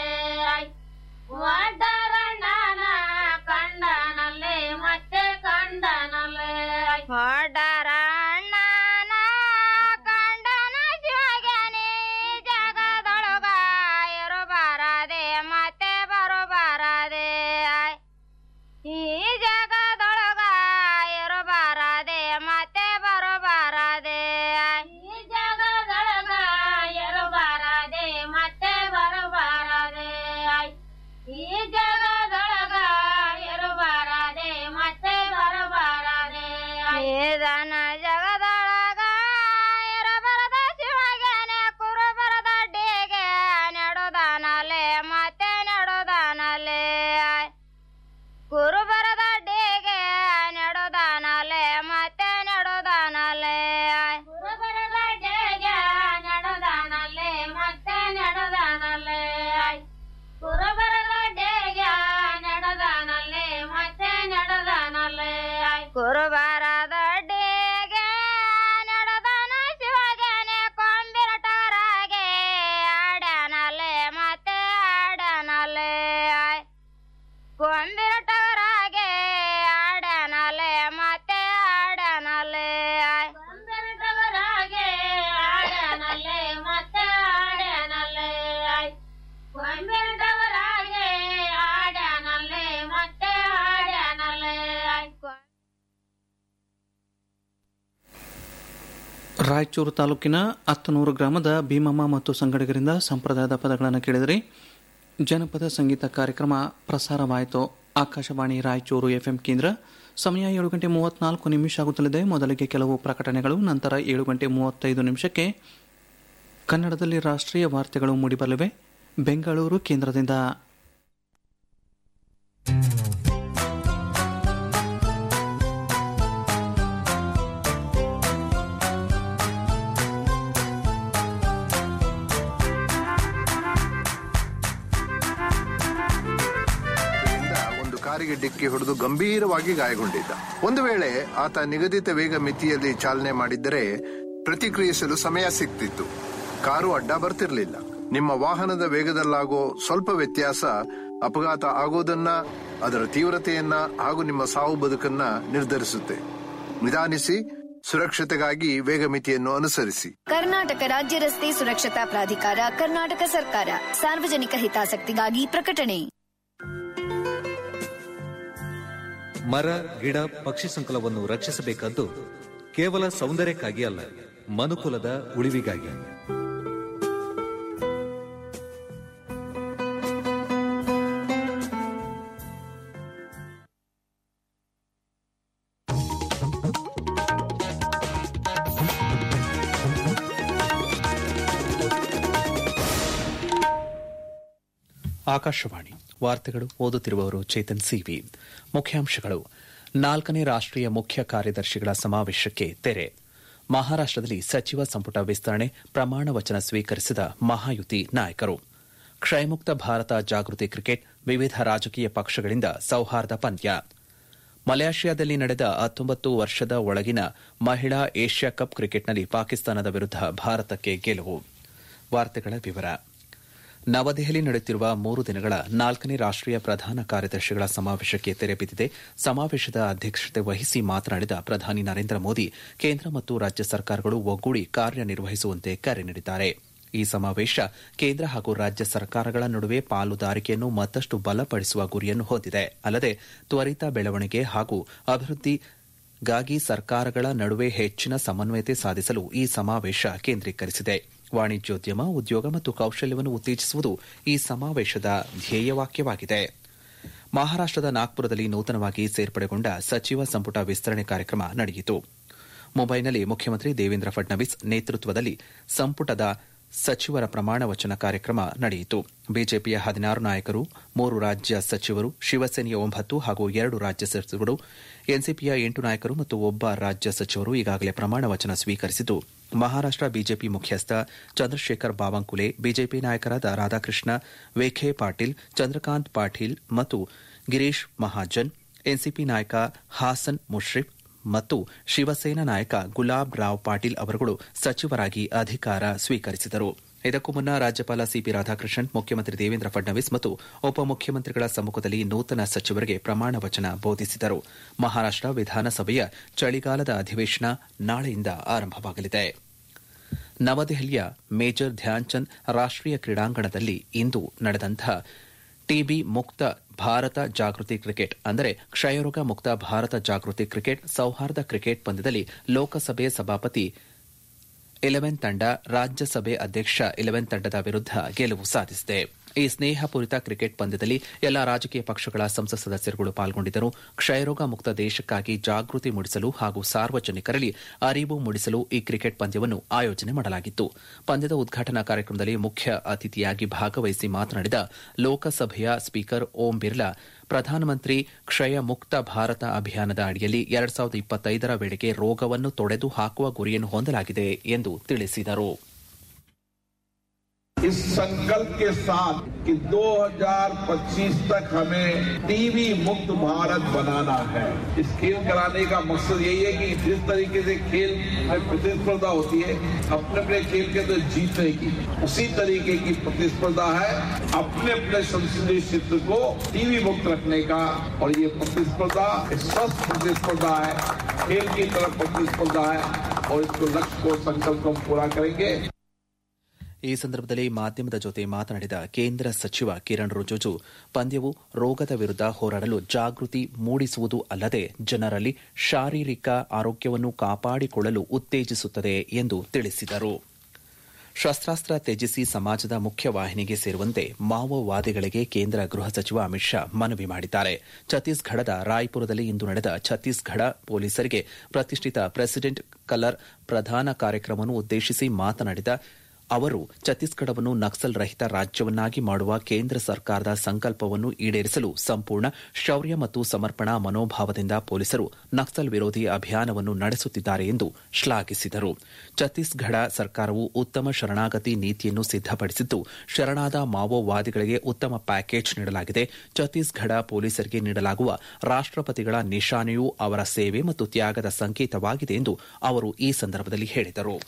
Speaker 11: ವಾಟರಣ್ಣನ ಕಂಡನಲೆ ಮತ್ತೆ ಕಂಡನಲೆ ವಾಟರಣ್ಣನ
Speaker 10: ರಾಯಚೂರು ತಾಲೂಕಿನ ಹತ್ತನೂರು ಗ್ರಾಮದ ಭೀಮಮ್ಮ ಮತ್ತು ಸಂಗಡಿಗರಿಂದ ಸಂಪ್ರದಾಯದ ಪದಗಳನ್ನು ಕೇಳಿದರೆ ಜನಪದ ಸಂಗೀತ ಕಾರ್ಯಕ್ರಮ ಪ್ರಸಾರವಾಯಿತು ಆಕಾಶವಾಣಿ ರಾಯಚೂರು ಎಫ್ಎಂ ಕೇಂದ್ರ ಸಮಯ ಏಳು ಗಂಟೆ ಮೂವತ್ನಾಲ್ಕು ನಿಮಿಷ ಆಗುತ್ತಲಿದೆ ಮೊದಲಿಗೆ ಕೆಲವು ಪ್ರಕಟಣೆಗಳು ನಂತರ ಏಳು ಗಂಟೆ ಮೂವತ್ತೈದು ನಿಮಿಷಕ್ಕೆ ಕನ್ನಡದಲ್ಲಿ ರಾಷ್ಟ್ರೀಯ ವಾರ್ತೆಗಳು ಮೂಡಿಬರಲಿವೆ ಬೆಂಗಳೂರು ಕೇಂದ್ರದಿಂದ
Speaker 12: ಒಂದು ಕಾರಿಗೆ ಡಿಕ್ಕಿ ಹೊಡೆದು ಗಂಭೀರವಾಗಿ ಗಾಯಗೊಂಡಿದ್ದ ಒಂದು ವೇಳೆ ಆತ ನಿಗದಿತ ವೇಗ ಮಿತಿಯಲ್ಲಿ ಚಾಲನೆ ಮಾಡಿದ್ದರೆ ಪ್ರತಿಕ್ರಿಯಿಸಲು ಸಮಯ ಸಿಗ್ತಿತ್ತು ಕಾರು ಅಡ್ಡ ಬರ್ತಿರ್ಲಿಲ್ಲ ನಿಮ್ಮ ವಾಹನದ ವೇಗದಲ್ಲಾಗೋ ಸ್ವಲ್ಪ ವ್ಯತ್ಯಾಸ ಅಪಘಾತ ಆಗೋದನ್ನ ಅದರ ತೀವ್ರತೆಯನ್ನ ಹಾಗೂ ನಿಮ್ಮ ಸಾವು ಬದುಕನ್ನ ನಿರ್ಧರಿಸುತ್ತೆ ನಿಧಾನಿಸಿ ಸುರಕ್ಷತೆಗಾಗಿ ವೇಗ ಮಿತಿಯನ್ನು ಅನುಸರಿಸಿ
Speaker 13: ಕರ್ನಾಟಕ ರಾಜ್ಯ ರಸ್ತೆ ಸುರಕ್ಷತಾ ಪ್ರಾಧಿಕಾರ ಕರ್ನಾಟಕ ಸರ್ಕಾರ ಸಾರ್ವಜನಿಕ ಹಿತಾಸಕ್ತಿಗಾಗಿ ಪ್ರಕಟಣೆ
Speaker 14: ಮರ ಗಿಡ ಪಕ್ಷಿ ಸಂಕುಲವನ್ನು ರಕ್ಷಿಸಬೇಕಾದ್ದು ಕೇವಲ ಸೌಂದರ್ಯಕ್ಕಾಗಿ ಅಲ್ಲ ಮನುಕುಲದ ಉಳಿವಿಗಾಗಿ
Speaker 10: ಆಕಾಶವಾಣಿ ವಾರ್ತೆಗಳು ಓದುತ್ತಿರುವವರು ಚೇತನ್ ಸಿವಿ ಮುಖ್ಯಾಂಶಗಳು ನಾಲ್ಕನೇ ರಾಷ್ಟ್ರೀಯ ಮುಖ್ಯ ಕಾರ್ಯದರ್ಶಿಗಳ ಸಮಾವೇಶಕ್ಕೆ ತೆರೆ ಮಹಾರಾಷ್ಟದಲ್ಲಿ ಸಚಿವ ಸಂಪುಟ ವಿಸ್ತರಣೆ ಪ್ರಮಾಣ ವಚನ ಸ್ವೀಕರಿಸಿದ ಮಹಾಯುತಿ ನಾಯಕರು ಕ್ಷಯಮುಕ್ತ ಭಾರತ ಜಾಗೃತಿ ಕ್ರಿಕೆಟ್ ವಿವಿಧ ರಾಜಕೀಯ ಪಕ್ಷಗಳಿಂದ ಸೌಹಾರ್ದ ಪಂದ್ಯ ಮಲೇಷ್ಯಾದಲ್ಲಿ ನಡೆದ ಹತ್ತೊಂಬತ್ತು ವರ್ಷದ ಒಳಗಿನ ಮಹಿಳಾ ಏಷ್ಯಾ ಕಪ್ ಕ್ರಿಕೆಟ್ನಲ್ಲಿ ಪಾಕಿಸ್ತಾನದ ವಿರುದ್ಧ ಭಾರತಕ್ಕೆ ಗೆಲುವು ವಾರ್ತೆಗಳ ವಿವರ ನವದೆಹಲಿ ನಡೆಯುತ್ತಿರುವ ಮೂರು ದಿನಗಳ ನಾಲ್ಕನೇ ರಾಷ್ಟ್ರೀಯ ಪ್ರಧಾನ ಕಾರ್ಯದರ್ಶಿಗಳ ಸಮಾವೇಶಕ್ಕೆ ತೆರೆ ಬಿದ್ದಿದೆ ಸಮಾವೇಶದ ಅಧ್ಯಕ್ಷತೆ ವಹಿಸಿ ಮಾತನಾಡಿದ ಪ್ರಧಾನಿ ನರೇಂದ್ರ ಮೋದಿ ಕೇಂದ್ರ ಮತ್ತು ರಾಜ್ಯ ಸರ್ಕಾರಗಳು ಒಗ್ಗೂಡಿ ಕಾರ್ಯನಿರ್ವಹಿಸುವಂತೆ ಕರೆ ನೀಡಿದ್ದಾರೆ ಈ ಸಮಾವೇಶ ಕೇಂದ್ರ ಹಾಗೂ ರಾಜ್ಯ ಸರ್ಕಾರಗಳ ನಡುವೆ ಪಾಲುದಾರಿಕೆಯನ್ನು ಮತ್ತಷ್ಟು ಬಲಪಡಿಸುವ ಗುರಿಯನ್ನು ಹೊಂದಿದೆ ಅಲ್ಲದೆ ತ್ವರಿತ ಬೆಳವಣಿಗೆ ಹಾಗೂ ಅಭಿವೃದ್ಧಿಗಾಗಿ ಸರ್ಕಾರಗಳ ನಡುವೆ ಹೆಚ್ಚಿನ ಸಮನ್ವಯತೆ ಸಾಧಿಸಲು ಈ ಸಮಾವೇಶ ಕೇಂದ್ರೀಕರಿಸಿದೆ ವಾಣಿಜ್ಯೋದ್ಯಮ ಉದ್ಯೋಗ ಮತ್ತು ಕೌಶಲ್ಯವನ್ನು ಉತ್ತೇಜಿಸುವುದು ಈ ಸಮಾವೇಶದ ಧ್ಯೇಯವಾಕ್ಯವಾಗಿದೆ ಮಹಾರಾಷ್ಟದ ನಾಗ್ಪುರದಲ್ಲಿ ನೂತನವಾಗಿ ಸೇರ್ಪಡೆಗೊಂಡ ಸಚಿವ ಸಂಪುಟ ವಿಸ್ತರಣೆ ಕಾರ್ಯಕ್ರಮ ನಡೆಯಿತು ಮುಂಬೈನಲ್ಲಿ ಮುಖ್ಯಮಂತ್ರಿ ದೇವೇಂದ್ರ ಫಡ್ನವೀಸ್ ನೇತೃತ್ವದಲ್ಲಿ ಸಂಪುಟದ ಸಚಿವರ ಪ್ರಮಾಣ ವಚನ ಕಾರ್ಯಕ್ರಮ ನಡೆಯಿತು ಬಿಜೆಪಿಯ ಹದಿನಾರು ನಾಯಕರು ಮೂರು ರಾಜ್ಯ ಸಚಿವರು ಶಿವಸೇನೆಯ ಒಂಬತ್ತು ಹಾಗೂ ಎರಡು ರಾಜ್ಯ ಸಚಿವರು ಎನ್ಸಿಪಿಯ ಎಂಟು ನಾಯಕರು ಮತ್ತು ಒಬ್ಬ ರಾಜ್ಯ ಸಚಿವರು ಈಗಾಗಲೇ ಪ್ರಮಾಣ ವಚನ ಸ್ವೀಕರಿಸಿದ್ದು ಮಹಾರಾಷ್ಟ ಬಿಜೆಪಿ ಮುಖ್ಯಸ್ಥ ಚಂದ್ರಶೇಖರ್ ಬಾವಂಕುಲೆ ಬಿಜೆಪಿ ನಾಯಕರಾದ ರಾಧಾಕೃಷ್ಣ ವೇಖೆ ಪಾಟೀಲ್ ಚಂದ್ರಕಾಂತ್ ಪಾಟೀಲ್ ಮತ್ತು ಗಿರೀಶ್ ಮಹಾಜನ್ ಎನ್ಸಿಪಿ ನಾಯಕ ಹಾಸನ್ ಮುಷ್ರಿಫ್ ಮತ್ತು ಶಿವಸೇನಾ ನಾಯಕ ಗುಲಾಬ್ ರಾವ್ ಪಾಟೀಲ್ ಅವರುಗಳು ಸಚಿವರಾಗಿ ಅಧಿಕಾರ ಸ್ವೀಕರಿಸಿದರು ಇದಕ್ಕೂ ಮುನ್ನ ರಾಜ್ಯಪಾಲ ಸಿಪಿ ರಾಧಾಕೃಷ್ಣನ್ ಮುಖ್ಯಮಂತ್ರಿ ದೇವೇಂದ್ರ ಫಡ್ನವೀಸ್ ಮತ್ತು ಉಪಮುಖ್ಯಮಂತ್ರಿಗಳ ಸಮ್ಮುಖದಲ್ಲಿ ನೂತನ ಸಚಿವರಿಗೆ ಪ್ರಮಾಣ ವಚನ ಬೋಧಿಸಿದರು ಮಹಾರಾಷ್ಟ ವಿಧಾನಸಭೆಯ ಚಳಿಗಾಲದ ಅಧಿವೇಶನ ನಾಳೆಯಿಂದ ಆರಂಭವಾಗಲಿದೆ ನವದೆಹಲಿಯ ಮೇಜರ್ ಧ್ಯಾನ್ಚಂದ್ ರಾಷ್ಟೀಯ ಕ್ರೀಡಾಂಗಣದಲ್ಲಿ ಇಂದು ನಡೆದಂತಹ ಟಿಬಿ ಮುಕ್ತ ಭಾರತ ಜಾಗೃತಿ ಕ್ರಿಕೆಟ್ ಅಂದರೆ ಕ್ಷಯರೋಗ ಮುಕ್ತ ಭಾರತ ಜಾಗೃತಿ ಕ್ರಿಕೆಟ್ ಸೌಹಾರ್ದ ಕ್ರಿಕೆಟ್ ಪಂದ್ಯದಲ್ಲಿ ಲೋಕಸಭೆ ಸಭಾಪತಿ ಇಲೆವೆನ್ ತಂಡ ರಾಜ್ಯಸಭೆ ಅಧ್ಯಕ್ಷ ಇಲೆವೆನ್ ತಂಡದ ವಿರುದ್ಧ ಗೆಲುವು ಸಾಧಿಸಿದೆ ಈ ಸ್ನೇಹಪೂರಿತ ಕ್ರಿಕೆಟ್ ಪಂದ್ಯದಲ್ಲಿ ಎಲ್ಲಾ ರಾಜಕೀಯ ಪಕ್ಷಗಳ ಸಂಸತ್ ಸದಸ್ಯರುಗಳು ಪಾಲ್ಗೊಂಡಿದ್ದರು ಕ್ಷಯರೋಗ ಮುಕ್ತ ದೇಶಕ್ಕಾಗಿ ಜಾಗೃತಿ ಮೂಡಿಸಲು ಹಾಗೂ ಸಾರ್ವಜನಿಕರಲ್ಲಿ ಅರಿವು ಮೂಡಿಸಲು ಈ ಕ್ರಿಕೆಟ್ ಪಂದ್ಯವನ್ನು ಆಯೋಜನೆ ಮಾಡಲಾಗಿತ್ತು ಪಂದ್ಯದ ಉದ್ಘಾಟನಾ ಕಾರ್ಯಕ್ರಮದಲ್ಲಿ ಮುಖ್ಯ ಅತಿಥಿಯಾಗಿ ಭಾಗವಹಿಸಿ ಮಾತನಾಡಿದ ಲೋಕಸಭೆಯ ಸ್ಪೀಕರ್ ಓಂ ಬಿರ್ಲಾ ಪ್ರಧಾನಮಂತ್ರಿ ಕ್ಷಯ ಮುಕ್ತ ಭಾರತ ಅಭಿಯಾನದ ಅಡಿಯಲ್ಲಿ ಎರಡ್ ಸಾವಿರದ ಇಪ್ಪತ್ತೈದರ ವೇಳೆಗೆ ರೋಗವನ್ನು ತೊಡೆದು ಹಾಕುವ ಗುರಿಯನ್ನು ಹೊಂದಲಾಗಿದೆ ಎಂದು ತಿಳಿಸಿದರು
Speaker 15: इस संकल्प के साथ कि 2025 तक हमें टीबी मुक्त भारत बनाना है इस खेल कराने का मकसद यही है कि जिस तरीके से खेल में प्रतिस्पर्धा होती है अपने अपने खेल के अंदर जीतने की उसी तरीके की प्रतिस्पर्धा है अपने अपने संसदीय क्षेत्र को टीबी मुक्त रखने का और ये प्रतिस्पर्धा एक स्वस्थ प्रतिस्पर्धा है खेल की तरफ प्रतिस्पर्धा है और इसको लक्ष्य को संकल्प को हम पूरा करेंगे
Speaker 16: ಈ ಸಂದರ್ಭದಲ್ಲಿ ಮಾಧ್ಯಮದ ಜೊತೆ ಮಾತನಾಡಿದ ಕೇಂದ್ರ ಸಚಿವ ಕಿರಣ್ ರಿಜಿಜು ಪಂದ್ಯವು ರೋಗದ ವಿರುದ್ಧ ಹೋರಾಡಲು ಜಾಗೃತಿ ಮೂಡಿಸುವುದು ಅಲ್ಲದೆ ಜನರಲ್ಲಿ ಶಾರೀರಿಕ ಆರೋಗ್ಯವನ್ನು ಕಾಪಾಡಿಕೊಳ್ಳಲು ಉತ್ತೇಜಿಸುತ್ತದೆ ಎಂದು ತಿಳಿಸಿದರು ಶಸ್ತ್ರಾಸ್ತ್ರ ತ್ಯಜಿಸಿ ಸಮಾಜದ ಮುಖ್ಯವಾಹಿನಿಗೆ ಸೇರುವಂತೆ ಮಾವೋವಾದಿಗಳಿಗೆ ಕೇಂದ್ರ ಗೃಹ ಸಚಿವ ಅಮಿತ್ ಶಾ ಮನವಿ ಮಾಡಿದ್ದಾರೆ ಛತ್ತೀಸ್ಗಢದ ರಾಯ್ಪುರದಲ್ಲಿ ಇಂದು ನಡೆದ ಛತ್ತೀಸ್ಗಢ ಪೊಲೀಸರಿಗೆ ಪ್ರತಿಷ್ಠಿತ ಪ್ರೆಸಿಡೆಂಟ್ ಕಲರ್ ಪ್ರಧಾನ ಕಾರ್ಯಕ್ರಮವನ್ನು ಉದ್ದೇಶಿಸಿ ಮಾತನಾಡಿದ ಅವರು ಛತ್ತೀಸ್ಗಢವನ್ನು ನಕ್ಸಲ್ ರಹಿತ ರಾಜ್ಯವನ್ನಾಗಿ ಮಾಡುವ ಕೇಂದ್ರ ಸರ್ಕಾರದ ಸಂಕಲ್ಪವನ್ನು ಈಡೇರಿಸಲು ಸಂಪೂರ್ಣ ಶೌರ್ಯ ಮತ್ತು ಸಮರ್ಪಣಾ ಮನೋಭಾವದಿಂದ ಪೊಲೀಸರು ನಕ್ಸಲ್ ವಿರೋಧಿ ಅಭಿಯಾನವನ್ನು ನಡೆಸುತ್ತಿದ್ದಾರೆ ಎಂದು ಶ್ಲಾಘಿಸಿದರು ಛತ್ತೀಸ್ಗಢ ಸರ್ಕಾರವು ಉತ್ತಮ ಶರಣಾಗತಿ ನೀತಿಯನ್ನು ಸಿದ್ದಪಡಿಸಿದ್ದು ಶರಣಾದ ಮಾವೋವಾದಿಗಳಿಗೆ ಉತ್ತಮ ಪ್ಯಾಕೇಜ್ ನೀಡಲಾಗಿದೆ ಛತ್ತೀಸ್ಗಢ ಪೊಲೀಸರಿಗೆ ನೀಡಲಾಗುವ ರಾಷ್ಟಪತಿಗಳ ನಿಶಾನೆಯೂ ಅವರ ಸೇವೆ ಮತ್ತು ತ್ಯಾಗದ ಸಂಕೇತವಾಗಿದೆ ಎಂದು ಅವರು ಈ ಸಂದರ್ಭದಲ್ಲಿ ಹೇಳಿದರು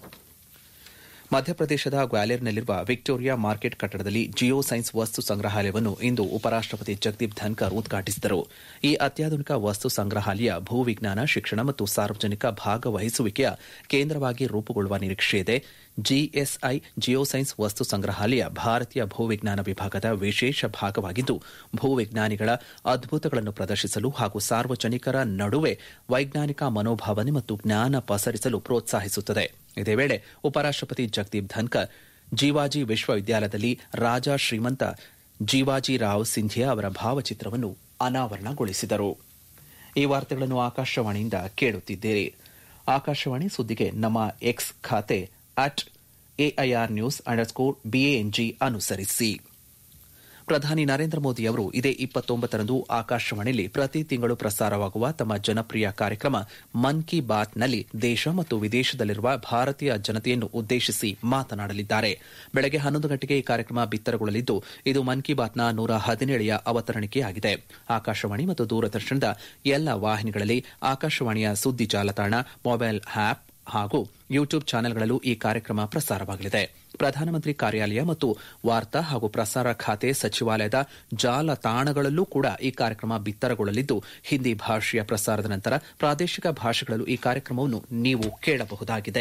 Speaker 16: ಮಧ್ಯಪ್ರದೇಶದ ಗ್ವಾಲಿಯರ್ನಲ್ಲಿರುವ ವಿಕ್ಟೋರಿಯಾ ಮಾರ್ಕೆಟ್ ಕಟ್ಟಡದಲ್ಲಿ ಜಿಯೋ ಸೈನ್ಸ್ ವಸ್ತು ಸಂಗ್ರಹಾಲಯವನ್ನು ಇಂದು ಉಪರಾಷ್ಟಪತಿ ಜಗದೀಪ್ ಧನ್ಕರ್ ಉದ್ಘಾಟಿಸಿದರು ಈ ಅತ್ಯಾಧುನಿಕ ವಸ್ತು ಸಂಗ್ರಹಾಲಯ ಭೂವಿಜ್ಞಾನ ಶಿಕ್ಷಣ ಮತ್ತು ಸಾರ್ವಜನಿಕ ಭಾಗವಹಿಸುವಿಕೆಯ ಕೇಂದ್ರವಾಗಿ ರೂಪುಗೊಳ್ಳುವ ನಿರೀಕ್ಷೆಯಿದೆ ಜಿಎಸ್ಐ ಜಿಯೋಸೈನ್ಸ್ ವಸ್ತು ಸಂಗ್ರಹಾಲಯ ಭಾರತೀಯ ಭೂವಿಜ್ಞಾನ ವಿಭಾಗದ ವಿಶೇಷ ಭಾಗವಾಗಿದ್ದು ಭೂವಿಜ್ಞಾನಿಗಳ ಅದ್ಭುತಗಳನ್ನು ಪ್ರದರ್ಶಿಸಲು ಹಾಗೂ ಸಾರ್ವಜನಿಕರ ನಡುವೆ ವೈಜ್ಞಾನಿಕ ಮನೋಭಾವನೆ ಮತ್ತು ಜ್ಞಾನ ಪಸರಿಸಲು ಪ್ರೋತ್ಸಾಹಿಸುತ್ತದೆ ಇದೇ ವೇಳೆ ಉಪರಾಷ್ಟಪತಿ ಜಗದೀಪ್ ಧನ್ಕರ್ ಜೀವಾಜಿ ವಿಶ್ವವಿದ್ಯಾಲಯದಲ್ಲಿ ರಾಜ ಶ್ರೀಮಂತ ಜೀವಾಜಿರಾವ್ ಸಿಂಧಿಯಾ ಅವರ ಭಾವಚಿತ್ರವನ್ನು ಅನಾವರಣಗೊಳಿಸಿದರು ಈ ವಾರ್ತೆಗಳನ್ನು ಆಕಾಶವಾಣಿಯಿಂದ ಕೇಳುತ್ತಿದ್ದೀರಿ ಆಕಾಶವಾಣಿ ಸುದ್ದಿಗೆ ನಮ್ಮ ಎಕ್ಸ್ ಖಾತೆ at AIR news underscore BANG ಅನುಸರಿಸಿ ಪ್ರಧಾನಿ ನರೇಂದ್ರ ಮೋದಿ ಅವರು ಇದೇ ಇಪ್ಪತ್ತೊಂಬತ್ತರಂದು ಆಕಾಶವಾಣಿಯಲ್ಲಿ ಪ್ರತಿ ತಿಂಗಳು ಪ್ರಸಾರವಾಗುವ ತಮ್ಮ ಜನಪ್ರಿಯ ಕಾರ್ಯಕ್ರಮ ಮನ್ ಕಿ ಬಾತ್ನಲ್ಲಿ ದೇಶ ಮತ್ತು ವಿದೇಶದಲ್ಲಿರುವ ಭಾರತೀಯ ಜನತೆಯನ್ನು ಉದ್ದೇಶಿಸಿ ಮಾತನಾಡಲಿದ್ದಾರೆ ಬೆಳಗ್ಗೆ ಹನ್ನೊಂದು ಗಂಟೆಗೆ ಈ ಕಾರ್ಯಕ್ರಮ ಬಿತ್ತರಗೊಳ್ಳಲಿದ್ದು ಇದು ಮನ್ ಕಿ ಬಾತ್ನ ನೂರ ಹದಿನೇಳೆಯ ಅವತರಣಿಕೆಯಾಗಿದೆ ಆಕಾಶವಾಣಿ ಮತ್ತು ದೂರದರ್ಶನದ ಎಲ್ಲ ವಾಹಿನಿಗಳಲ್ಲಿ ಆಕಾಶವಾಣಿಯ ಸುದ್ದಿ ಜಾಲತಾಣ ಮೊಬೈಲ್ ಆಪ್ ಹಾಗೂ ಯೂಟ್ಯೂಬ್ ಚಾನೆಲ್ಗಳಲ್ಲೂ ಈ ಕಾರ್ಯಕ್ರಮ ಪ್ರಸಾರವಾಗಲಿದೆ ಪ್ರಧಾನಮಂತ್ರಿ ಕಾರ್ಯಾಲಯ ಮತ್ತು ವಾರ್ತಾ ಹಾಗೂ ಪ್ರಸಾರ ಖಾತೆ ಸಚಿವಾಲಯದ ಜಾಲತಾಣಗಳಲ್ಲೂ ಕೂಡ ಈ ಕಾರ್ಯಕ್ರಮ ಬಿತ್ತರಗೊಳ್ಳಲಿದ್ದು ಹಿಂದಿ ಭಾಷೆಯ ಪ್ರಸಾರದ ನಂತರ ಪ್ರಾದೇಶಿಕ ಭಾಷೆಗಳಲ್ಲೂ ಈ ಕಾರ್ಯಕ್ರಮವನ್ನು ನೀವು ಕೇಳಬಹುದಾಗಿದೆ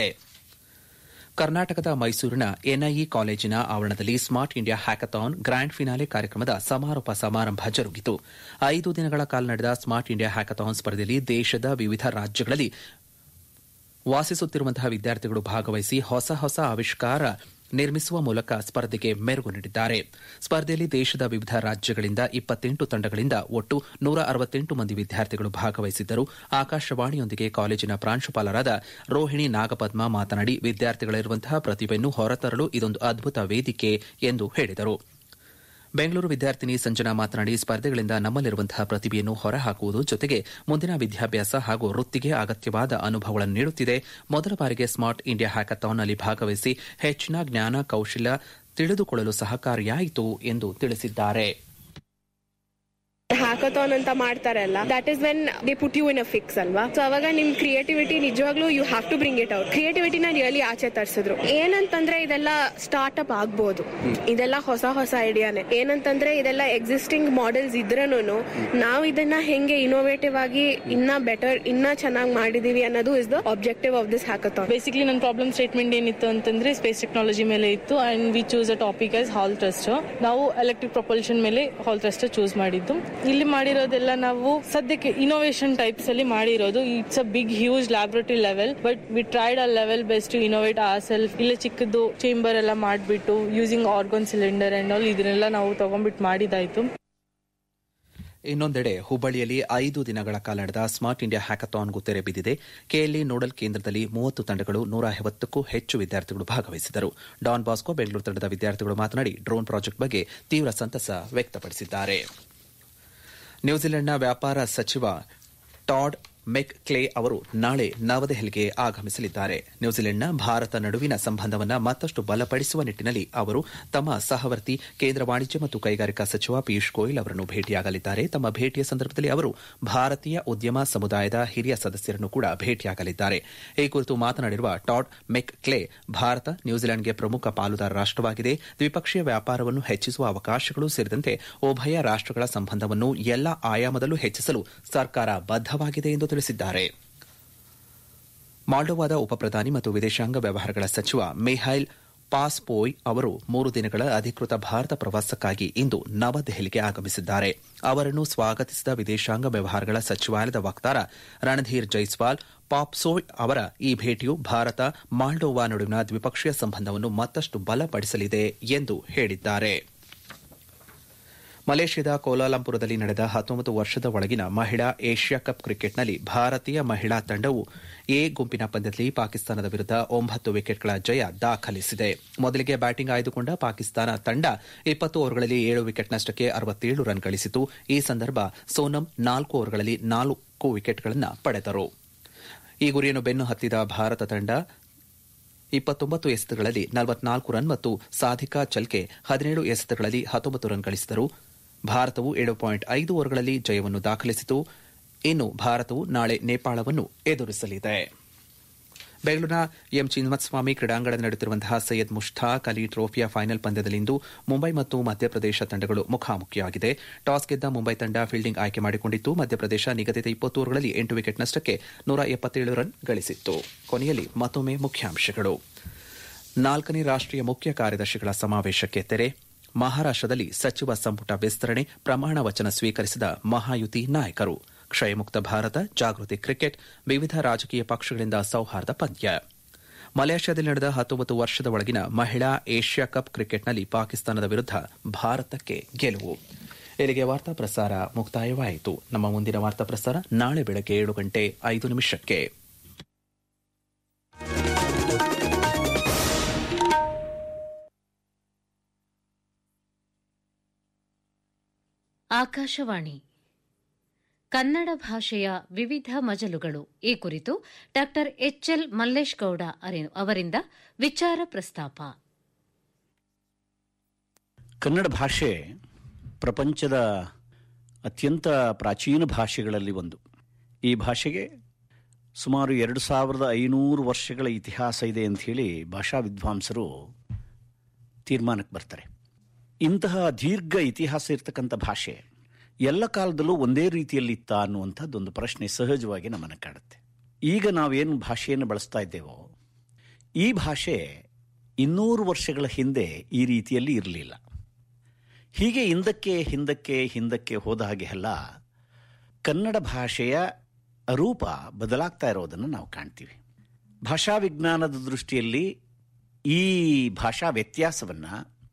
Speaker 16: ಕರ್ನಾಟಕದ ಮೈಸೂರಿನ ಎನ್ಐಇ ಕಾಲೇಜಿನ ಆವರಣದಲ್ಲಿ smart India hackathon grand finale ಕಾರ್ಯಕ್ರಮದ ಸಮಾರೋಪ ಸಮಾರಂಭ ಜರುಗಿತು ಐದು ದಿನಗಳ ಕಾಲ ನಡೆದ ಸ್ಮಾರ್ಟ್ ಇಂಡಿಯಾ ಹ್ಯಾಕಥಾನ್ ಸ್ಪರ್ಧೆಯಲ್ಲಿ ದೇಶದ ವಿವಿಧ ರಾಜ್ಯಗಳಲ್ಲಿ ವಾಸಿಸುತ್ತಿರುವಂತಹ ವಿದ್ಯಾರ್ಥಿಗಳು ಭಾಗವಹಿಸಿ ಹೊಸ ಹೊಸ ಆವಿಷ್ಕಾರ ನಿರ್ಮಿಸುವ ಮೂಲಕ ಸ್ಪರ್ಧೆಗೆ ಮೆರುಗು ನೀಡಿದ್ದಾರೆ ಸ್ಪರ್ಧೆಯಲ್ಲಿ ದೇಶದ ವಿವಿಧ ರಾಜ್ಯಗಳಿಂದ ಇಪ್ಪತ್ತೆಂಟು ತಂಡಗಳಿಂದ ಒಟ್ಟು ನೂರ ಅರವತ್ತೆಂಟು ಮಂದಿ ವಿದ್ಯಾರ್ಥಿಗಳು ಭಾಗವಹಿಸಿದ್ದರು ಆಕಾಶವಾಣಿಯೊಂದಿಗೆ ಕಾಲೇಜಿನ ಪ್ರಾಂಶುಪಾಲರಾದ ರೋಹಿಣಿ ನಾಗಪದ್ಮ ಮಾತನಾಡಿ ವಿದ್ಯಾರ್ಥಿಗಳಿರುವಂತಹ ಪ್ರತಿಭೆಯನ್ನು ಹೊರತರಲು ಇದೊಂದು ಅದ್ಭುತ ವೇದಿಕೆ ಎಂದು ಹೇಳಿದರು ಬೆಂಗಳೂರು ವಿದ್ಯಾರ್ಥಿನಿ ಸಂಜನಾ ಮಾತನಾಡಿ ಸ್ಪರ್ಧೆಗಳಿಂದ ನಮ್ಮಲ್ಲಿರುವಂತಹ ಪ್ರತಿಭೆಯನ್ನು ಹೊರಹಾಕುವುದು ಜೊತೆಗೆ ಮುಂದಿನ ವಿದ್ಯಾಭ್ಯಾಸ ಹಾಗೂ ವೃತ್ತಿಗೆ ಅಗತ್ಯವಾದ ಅನುಭವಗಳನ್ನು ನೀಡುತ್ತಿದೆ ಮೊದಲ ಬಾರಿಗೆ ಸ್ಮಾರ್ಟ್ ಇಂಡಿಯಾ ಹ್ಯಾಕಥಾನ್ನಲ್ಲಿ ಭಾಗವಹಿಸಿ ಹೆಚ್ಚಿನ ಜ್ಞಾನ ಕೌಶಲ್ಯ ತಿಳಿದುಕೊಳ್ಳಲು ಸಹಕಾರಿಯಾಯಿತು ಎಂದು ತಿಳಿಸಿದ್ದಾರೆ
Speaker 17: ಹ್ಯಾಕಥಾನ್ ಅಂತ ಮಾಡ್ತಾರಲ್ಲ that is when they put you in a fix ಅಲ್ವಾ ಸೊ ಅವಾಗ ನಿಮ್ ಕ್ರಿಯೇಟಿವಿಟಿ ನಿಜವಾಗ್ಲೂ you have to bring it out ಕ್ರಿಯೇಟಿವಿಟಿನ ರಿಯಲಿ ಆಚೆ ತರಿಸಿದ್ರು ಏನಂತಂದ್ರೆ ಇದೆಲ್ಲ ಸ್ಟಾರ್ಟ್ ಅಪ್ ಆಗ್ಬೋದು ಇದೆಲ್ಲ ಹೊಸ ಹೊಸ ಐಡಿಯಾನೆ ಏನಂತಂದ್ರೆ ಇದೆಲ್ಲ ಎಕ್ಸಿಸ್ಟಿಂಗ್ ಮಾಡೆಲ್ಸ್ ಇದ್ರೂನು ನಾವು ಇದನ್ನ ಹೆಂಗೆ ಇನೋವೇಟಿವ್ ಆಗಿ ಇನ್ನ ಬೆಟರ್ ಇನ್ನ ಚೆನ್ನಾಗಿ ಮಾಡಿದೀವಿ ಅನ್ನೋದು is the objective of this hackathon
Speaker 18: basically ನನ್ನ ಪ್ರಾಬ್ಲಮ್ ಸ್ಟೇಟ್ಮೆಂಟ್ ಏನಿತ್ತು ಅಂತಂದ್ರೆ ಸ್ಪೇಸ್ ಟೆಕ್ನಾಲಜಿ ಮೇಲೆ ಇತ್ತು and we choose a topic as Hall thrust ನಾವು ಎಲೆಕ್ಟ್ರಿಕ್ ಪ್ರೊಪಲ್ಷನ್ ಮೇಲೆ ಹಾಲ್ ಟ್ರಸ್ಟ್ ಚೂಸ್ ಮಾಡಿದ್ದು ಇಲ್ಲಿ ಮಾಡಿರೋದೆಲ್ಲ ನಾವು ಸದ್ಯಕ್ಕೆ ಇನೋವೇಷನ್ ಟೈಪ್ಸ್ ಅಲ್ಲಿ ಮಾಡಿರೋದು it's a big huge laboratory level but we tried a level best to innovate ಆ ಸೆಲ್ಫ್ ಇಲ್ಲೇ ಚಿಕ್ಕದು ಚೇಂಬರ್ ಎಲ್ಲ ಮಾಡಿಬಿಟ್ಟು using argon cylinder and all ಇದನ್ನೆಲ್ಲ ನಾವು ತಗೊಂಡ್ಬಿಟ್ಟು ಮಾಡಿದಾಯ್ತು
Speaker 16: ಇನ್ನೊಂದೆಡೆ ಹುಬ್ಬಳ್ಳಿಯಲ್ಲಿ ಐದು ದಿನಗಳ ಕಾಲ ನಡೆದ ಸ್ಮಾರ್ಟ್ ಇಂಡಿಯಾ ಹ್ಯಾಕಥಾನ್ಗೂ ತೆರೆ ಬಿದ್ದಿದೆ ಕೆಎಲ್ಇ ನೋಡಲ್ ಕೇಂದ್ರದಲ್ಲಿ ಮೂವತ್ತು ತಂಡಗಳು ನೂರ ಐವತ್ತಕ್ಕೂ ಹೆಚ್ಚು ವಿದ್ಯಾರ್ಥಿಗಳು ಭಾಗವಹಿಸಿದ್ದರು ಡಾನ್ ಬಾಸ್ಕೋ ಬೆಂಗಳೂರು ತಂಡದ ವಿದ್ಯಾರ್ಥಿಗಳು ಮಾತನಾಡಿ ಡ್ರೋನ್ ಪ್ರಾಜೆಕ್ಟ್ ಬಗ್ಗೆ ತೀವ್ರ ಸಂತಸ ವ್ಯಕ್ತಪಡಿಸಿದ್ದಾರೆ ನ್ಯೂಜಿಲೆಂಡ್ನ ವ್ಯಾಪಾರ ಸಚಿವ ಟಾಡ್ ಮೆಕ್ ಕ್ಲೇ ಅವರು ನಾಳೆ ನವದೆಹಲಿಗೆ ಆಗಮಿಸಲಿದ್ದಾರೆ ನ್ಯೂಜಿಲೆಂಡ್ನ ಭಾರತ ನಡುವಿನ ಸಂಬಂಧವನ್ನು ಮತ್ತಷ್ಟು ಬಲಪಡಿಸುವ ನಿಟ್ಟಿನಲ್ಲಿ ಅವರು ತಮ್ಮ ಸಹವರ್ತಿ ಕೇಂದ್ರ ವಾಣಿಜ್ಯ ಮತ್ತು ಕೈಗಾರಿಕಾ ಸಚಿವ ಪಿಯೂಷ್ ಗೋಯಲ್ ಅವರನ್ನು ಭೇಟಿಯಾಗಲಿದ್ದಾರೆ ತಮ್ಮ ಭೇಟಿಯ ಸಂದರ್ಭದಲ್ಲಿ ಅವರು ಭಾರತೀಯ ಉದ್ಯಮ ಸಮುದಾಯದ ಹಿರಿಯ ಸದಸ್ಯರನ್ನು ಕೂಡ ಭೇಟಿಯಾಗಲಿದ್ದಾರೆ ಈ ಕುರಿತು ಮಾತನಾಡಿರುವ ಟಾಡ್ ಮೆಕ್ ಕ್ಲೇ ಭಾರತ ನ್ಯೂಜಿಲೆಂಡ್ಗೆ ಪ್ರಮುಖ ಪಾಲುದಾರ ರಾಷ್ಟವಾಗಿದೆ ದ್ವಿಪಕ್ಷೀಯ ವ್ಯಾಪಾರವನ್ನು ಹೆಚ್ಚಿಸುವ ಅವಕಾಶಗಳು ಸೇರಿದಂತೆ ಉಭಯ ರಾಷ್ಟಗಳ ಸಂಬಂಧವನ್ನು ಎಲ್ಲಾ ಆಯಾಮದಲ್ಲೂ ಹೆಚ್ಚಿಸಲು ಸರ್ಕಾರ ಬದ್ದವಾಗಿದೆ ಎಂದು ತಿಳಿಸಿದ್ದಾರೆ ಮಾಲ್ಡೋವಾದ ಉಪಪ್ರಧಾನಿ ಮತ್ತು ವಿದೇಶಾಂಗ ವ್ಯವಹಾರಗಳ ಸಚಿವ ಮಿಹೈಲ್ ಪಾಸ್ಪೋಯ್ ಅವರು ಮೂರು ದಿನಗಳ ಅಧಿಕೃತ ಭಾರತ ಪ್ರವಾಸಕ್ಕಾಗಿ ಇಂದು ನವದೆಹಲಿಗೆ ಆಗಮಿಸಿದ್ದಾರೆ ಅವರನ್ನು ಸ್ವಾಗತಿಸಿದ ವಿದೇಶಾಂಗ ವ್ಯವಹಾರಗಳ ಸಚಿವಾಲಯದ ವಕ್ತಾರ ರಣಧೀರ್ ಜೈಸ್ವಾಲ್ ಪಾಪ್ಸೋಯ್ ಅವರ ಈ ಭೇಟಿಯು ಭಾರತ ಮಾಲ್ಡೋವಾ ನಡುವಿನ ದ್ವಿಪಕ್ಷೀಯ ಸಂಬಂಧವನ್ನು ಮತ್ತಷ್ಟು ಬಲಪಡಿಸಲಿದೆ ಎಂದು ಹೇಳಿದ್ದಾರೆ ಮಲೇಷ್ಯಾದ ಕೋಲಾಲಂಪುರದಲ್ಲಿ ನಡೆದ ಹತ್ತೊಂಬತ್ತು ವರ್ಷದ ಒಳಗಿನ ಮಹಿಳಾ ಏಷ್ಯಾ ಕಪ್ ಕ್ರಿಕೆಟ್ನಲ್ಲಿ ಭಾರತೀಯ ಮಹಿಳಾ ತಂಡವು ಎ ಗುಂಪಿನ ಪಂದ್ಯದಲ್ಲಿ ಪಾಕಿಸ್ತಾನದ ವಿರುದ್ಧ ಒಂಬತ್ತು ವಿಕೆಟ್ಗಳ ಜಯ ದಾಖಲಿಸಿದೆ ಮೊದಲಿಗೆ ಬ್ಯಾಟಿಂಗ್ ಆಯ್ದುಕೊಂಡ ಪಾಕಿಸ್ತಾನ ತಂಡ ಇಪ್ಪತ್ತು ಓವರ್ಗಳಲ್ಲಿ ಏಳು ವಿಕೆಟ್ ನಷ್ಟಕ್ಕೆ ಅರವತ್ತೇಳು ರನ್ ಗಳಿಸಿತು ಈ ಸಂದರ್ಭ ಸೋನಂ ನಾಲ್ಕು ಓವರ್ಗಳಲ್ಲಿ ನಾಲ್ಕು ವಿಕೆಟ್ಗಳನ್ನು ಪಡೆದರು ಈ ಗುರಿಯನ್ನು ಬೆನ್ನು ಹತ್ತಿದ ಭಾರತ ತಂಡ ಇಪ್ಪತ್ತೊಂಬತ್ತು ಎಸೆತಗಳಲ್ಲಿ ನಲವತ್ನಾಲ್ಕು ರನ್ ಮತ್ತು ಸಾಧಿಕಾ ಚಲ್ಕೆ ಹದಿನೇಳು ಎಸೆತಗಳಲ್ಲಿ ಹತ್ತೊಂಬತ್ತು ರನ್ ಗಳಿಸಿದರು ಭಾರತವು ಏಳು ಪಾಯಿಂಟ್ ಐದು ಓವರ್ಗಳಲ್ಲಿ ಜಯವನ್ನು ದಾಖಲಿಸಿತು ಇನ್ನು ಭಾರತವು ನಾಳೆ ನೇಪಾಳವನ್ನು ಎದುರಿಸಲಿದೆ ಬೆಂಗಳೂರಿನ ಎಂ ಚಿನ್ನಸ್ವಾಮಿ ಕ್ರೀಡಾಂಗಣದಲ್ಲಿ ನಡೆಯುತ್ತಿರುವಂತಹ ಸೈಯದ್ ಮುಷ್ತಾಕ್ ಅಲಿ ಟ್ರೋಫಿಯ ಫೈನಲ್ ಪಂದ್ಯದಲ್ಲಿಂದು ಮುಂಬೈ ಮತ್ತು ಮಧ್ಯಪ್ರದೇಶ ತಂಡಗಳು ಮುಖಾಮುಖಿಯಾಗಿದೆ ಟಾಸ್ ಗೆದ್ದ ಮುಂಬೈ ತಂಡ ಫೀಲ್ಡಿಂಗ್ ಆಯ್ಕೆ ಮಾಡಿಕೊಂಡಿತ್ತು ಮಧ್ಯಪ್ರದೇಶ ನಿಗದಿತ ಇಪ್ಪತ್ತು ಓವರ್ಗಳಲ್ಲಿ ಎಂಟು ವಿಕೆಟ್ ನಷ್ಟಕ್ಕೆ ನೂರ ಎಪ್ಪತ್ತೇಳು ರನ್ ಗಳಿಸಿತ್ತು ಕೊನೆಯಲ್ಲಿ ಮತ್ತೊಮ್ಮೆ ಮುಖ್ಯಾಂಶಗಳು ನಾಲ್ಕನೇ ರಾಷ್ಟೀಯ ಮುಖ್ಯ ಕಾರ್ಯದರ್ಶಿಗಳ ಸಮಾವೇಶಕ್ಕೆ ತೆರೆ ಮಹಾರಾಷ್ಟದಲ್ಲಿ ಸಚಿವ ಸಂಪುಟ ವಿಸ್ತರಣೆ ಪ್ರಮಾಣ ವಚನ ಸ್ವೀಕರಿಸಿದ ಮಹಾಯುತಿ ನಾಯಕರು ಕ್ಷಯಮುಕ್ತ ಭಾರತ ಜಾಗೃತಿ ಕ್ರಿಕೆಟ್ ವಿವಿಧ ರಾಜಕೀಯ ಪಕ್ಷಗಳಿಂದ ಸೌಹಾರ್ದ ಪಂದ್ಯ ಮಲೇಷ್ಯಾದಲ್ಲಿ ನಡೆದ ಹತ್ತೊಂಬತ್ತು ವರ್ಷದ ಒಳಗಿನ ಮಹಿಳಾ ಏಷ್ಯಾ ಕಪ್ ಕ್ರಿಕೆಟ್ನಲ್ಲಿ ಪಾಕಿಸ್ತಾನದ ವಿರುದ್ಧ ಭಾರತಕ್ಕೆ ಗೆಲುವು ಇಲ್ಲಿಗೆ ವಾರ್ತಾ ಪ್ರಸಾರ ಮುಕ್ತಾಯವಾಯಿತು ನಮ್ಮ ಮುಂದಿನ ವಾರ್ತಾ ಪ್ರಸಾರ ನಾಳೆ ಬೆಳಗ್ಗೆ ಏಳು ಗಂಟೆ ಐದು ನಿಮಿಷಕ್ಕೆ
Speaker 19: ಆಕಾಶವಾಣಿ ಕನ್ನಡ ಭಾಷೆಯ ವಿವಿಧ ಮಜಲುಗಳು ಈ ಕುರಿತು ಡಾಕ್ಟರ್ ಎಚ್ಎಲ್ ಮಲ್ಲೇಶ್ ಗೌಡ ಅರೆ- ಅವರಿಂದ ವಿಚಾರ ಪ್ರಸ್ತಾಪ
Speaker 20: ಕನ್ನಡ ಭಾಷೆ ಪ್ರಪಂಚದ ಅತ್ಯಂತ ಪ್ರಾಚೀನ ಭಾಷೆಗಳಲ್ಲಿ ಒಂದು ಈ ಭಾಷೆಗೆ ಸುಮಾರು ಎರಡು ಸಾವಿರದ ಐನೂರು ವರ್ಷಗಳ ಇತಿಹಾಸ ಇದೆ ಅಂಥೇಳಿ ಭಾಷಾ ವಿದ್ವಾಂಸರು ತೀರ್ಮಾನಕ್ಕೆ ಬರ್ತಾರೆ ಇಂತಹ ದೀರ್ಘ ಇತಿಹಾಸ ಇರತಕ್ಕಂಥ ಭಾಷೆ ಎಲ್ಲ ಕಾಲದಲ್ಲೂ ಒಂದೇ ರೀತಿಯಲ್ಲಿ ಇತ್ತ ಅನ್ನುವಂಥದ್ದೊಂದು ಪ್ರಶ್ನೆ ಸಹಜವಾಗಿ ನಮ್ಮನ್ನು ಕಾಡುತ್ತೆ ಈಗ ನಾವೇನು ಭಾಷೆಯನ್ನು ಬಳಸ್ತಾ ಇದ್ದೇವೋ ಈ ಭಾಷೆ ಇನ್ನೂರು ವರ್ಷಗಳ ಹಿಂದೆ ಈ ರೀತಿಯಲ್ಲಿ ಇರಲಿಲ್ಲ ಹೀಗೆ ಹಿಂದಕ್ಕೆ ಹಿಂದಕ್ಕೆ ಹಿಂದಕ್ಕೆ ಹೋದ ಹಾಗೆ ಎಲ್ಲ ಕನ್ನಡ ಭಾಷೆಯ ರೂಪ ಬದಲಾಗ್ತಾ ಇರೋದನ್ನು ನಾವು ಕಾಣ್ತೀವಿ ಭಾಷಾ ವಿಜ್ಞಾನದ ದೃಷ್ಟಿಯಲ್ಲಿ ಈ ಭಾಷಾ ವ್ಯತ್ಯಾಸವನ್ನು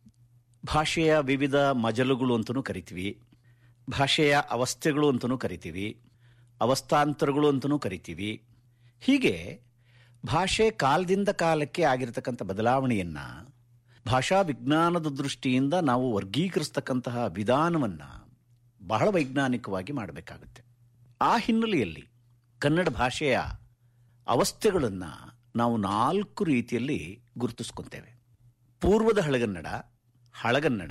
Speaker 20: ಭಾಷೆಯ ವಿವಿಧ ಮಜಲುಗಳು ಅಂತಲೂ ಕರಿತೀವಿ ಭಾಷೆಯ ಅವಸ್ಥೆಗಳು ಅಂತಲೂ ಕರಿತೀವಿ ಅವಸ್ಥಾಂತರಗಳು ಅಂತಲೂ ಕರಿತೀವಿ ಹೀಗೆ ಭಾಷೆ ಕಾಲದಿಂದ ಕಾಲಕ್ಕೆ ಆಗಿರತಕ್ಕಂಥ ಬದಲಾವಣೆಯನ್ನು ಭಾಷಾ ವಿಜ್ಞಾನದ ದೃಷ್ಟಿಯಿಂದ ನಾವು ವರ್ಗೀಕರಿಸ್ತಕ್ಕಂತಹ ವಿಧಾನವನ್ನು ಬಹಳ ವೈಜ್ಞಾನಿಕವಾಗಿ ಮಾಡಬೇಕಾಗುತ್ತೆ ಆ ಹಿನ್ನೆಲೆಯಲ್ಲಿ ಕನ್ನಡ ಭಾಷೆಯ ಅವಸ್ಥೆಗಳನ್ನು ನಾವು ನಾಲ್ಕು ರೀತಿಯಲ್ಲಿ ಗುರುತಿಸ್ಕೊತೇವೆ ಪೂರ್ವದ ಹಳಗನ್ನಡ ಹಳಗನ್ನಡ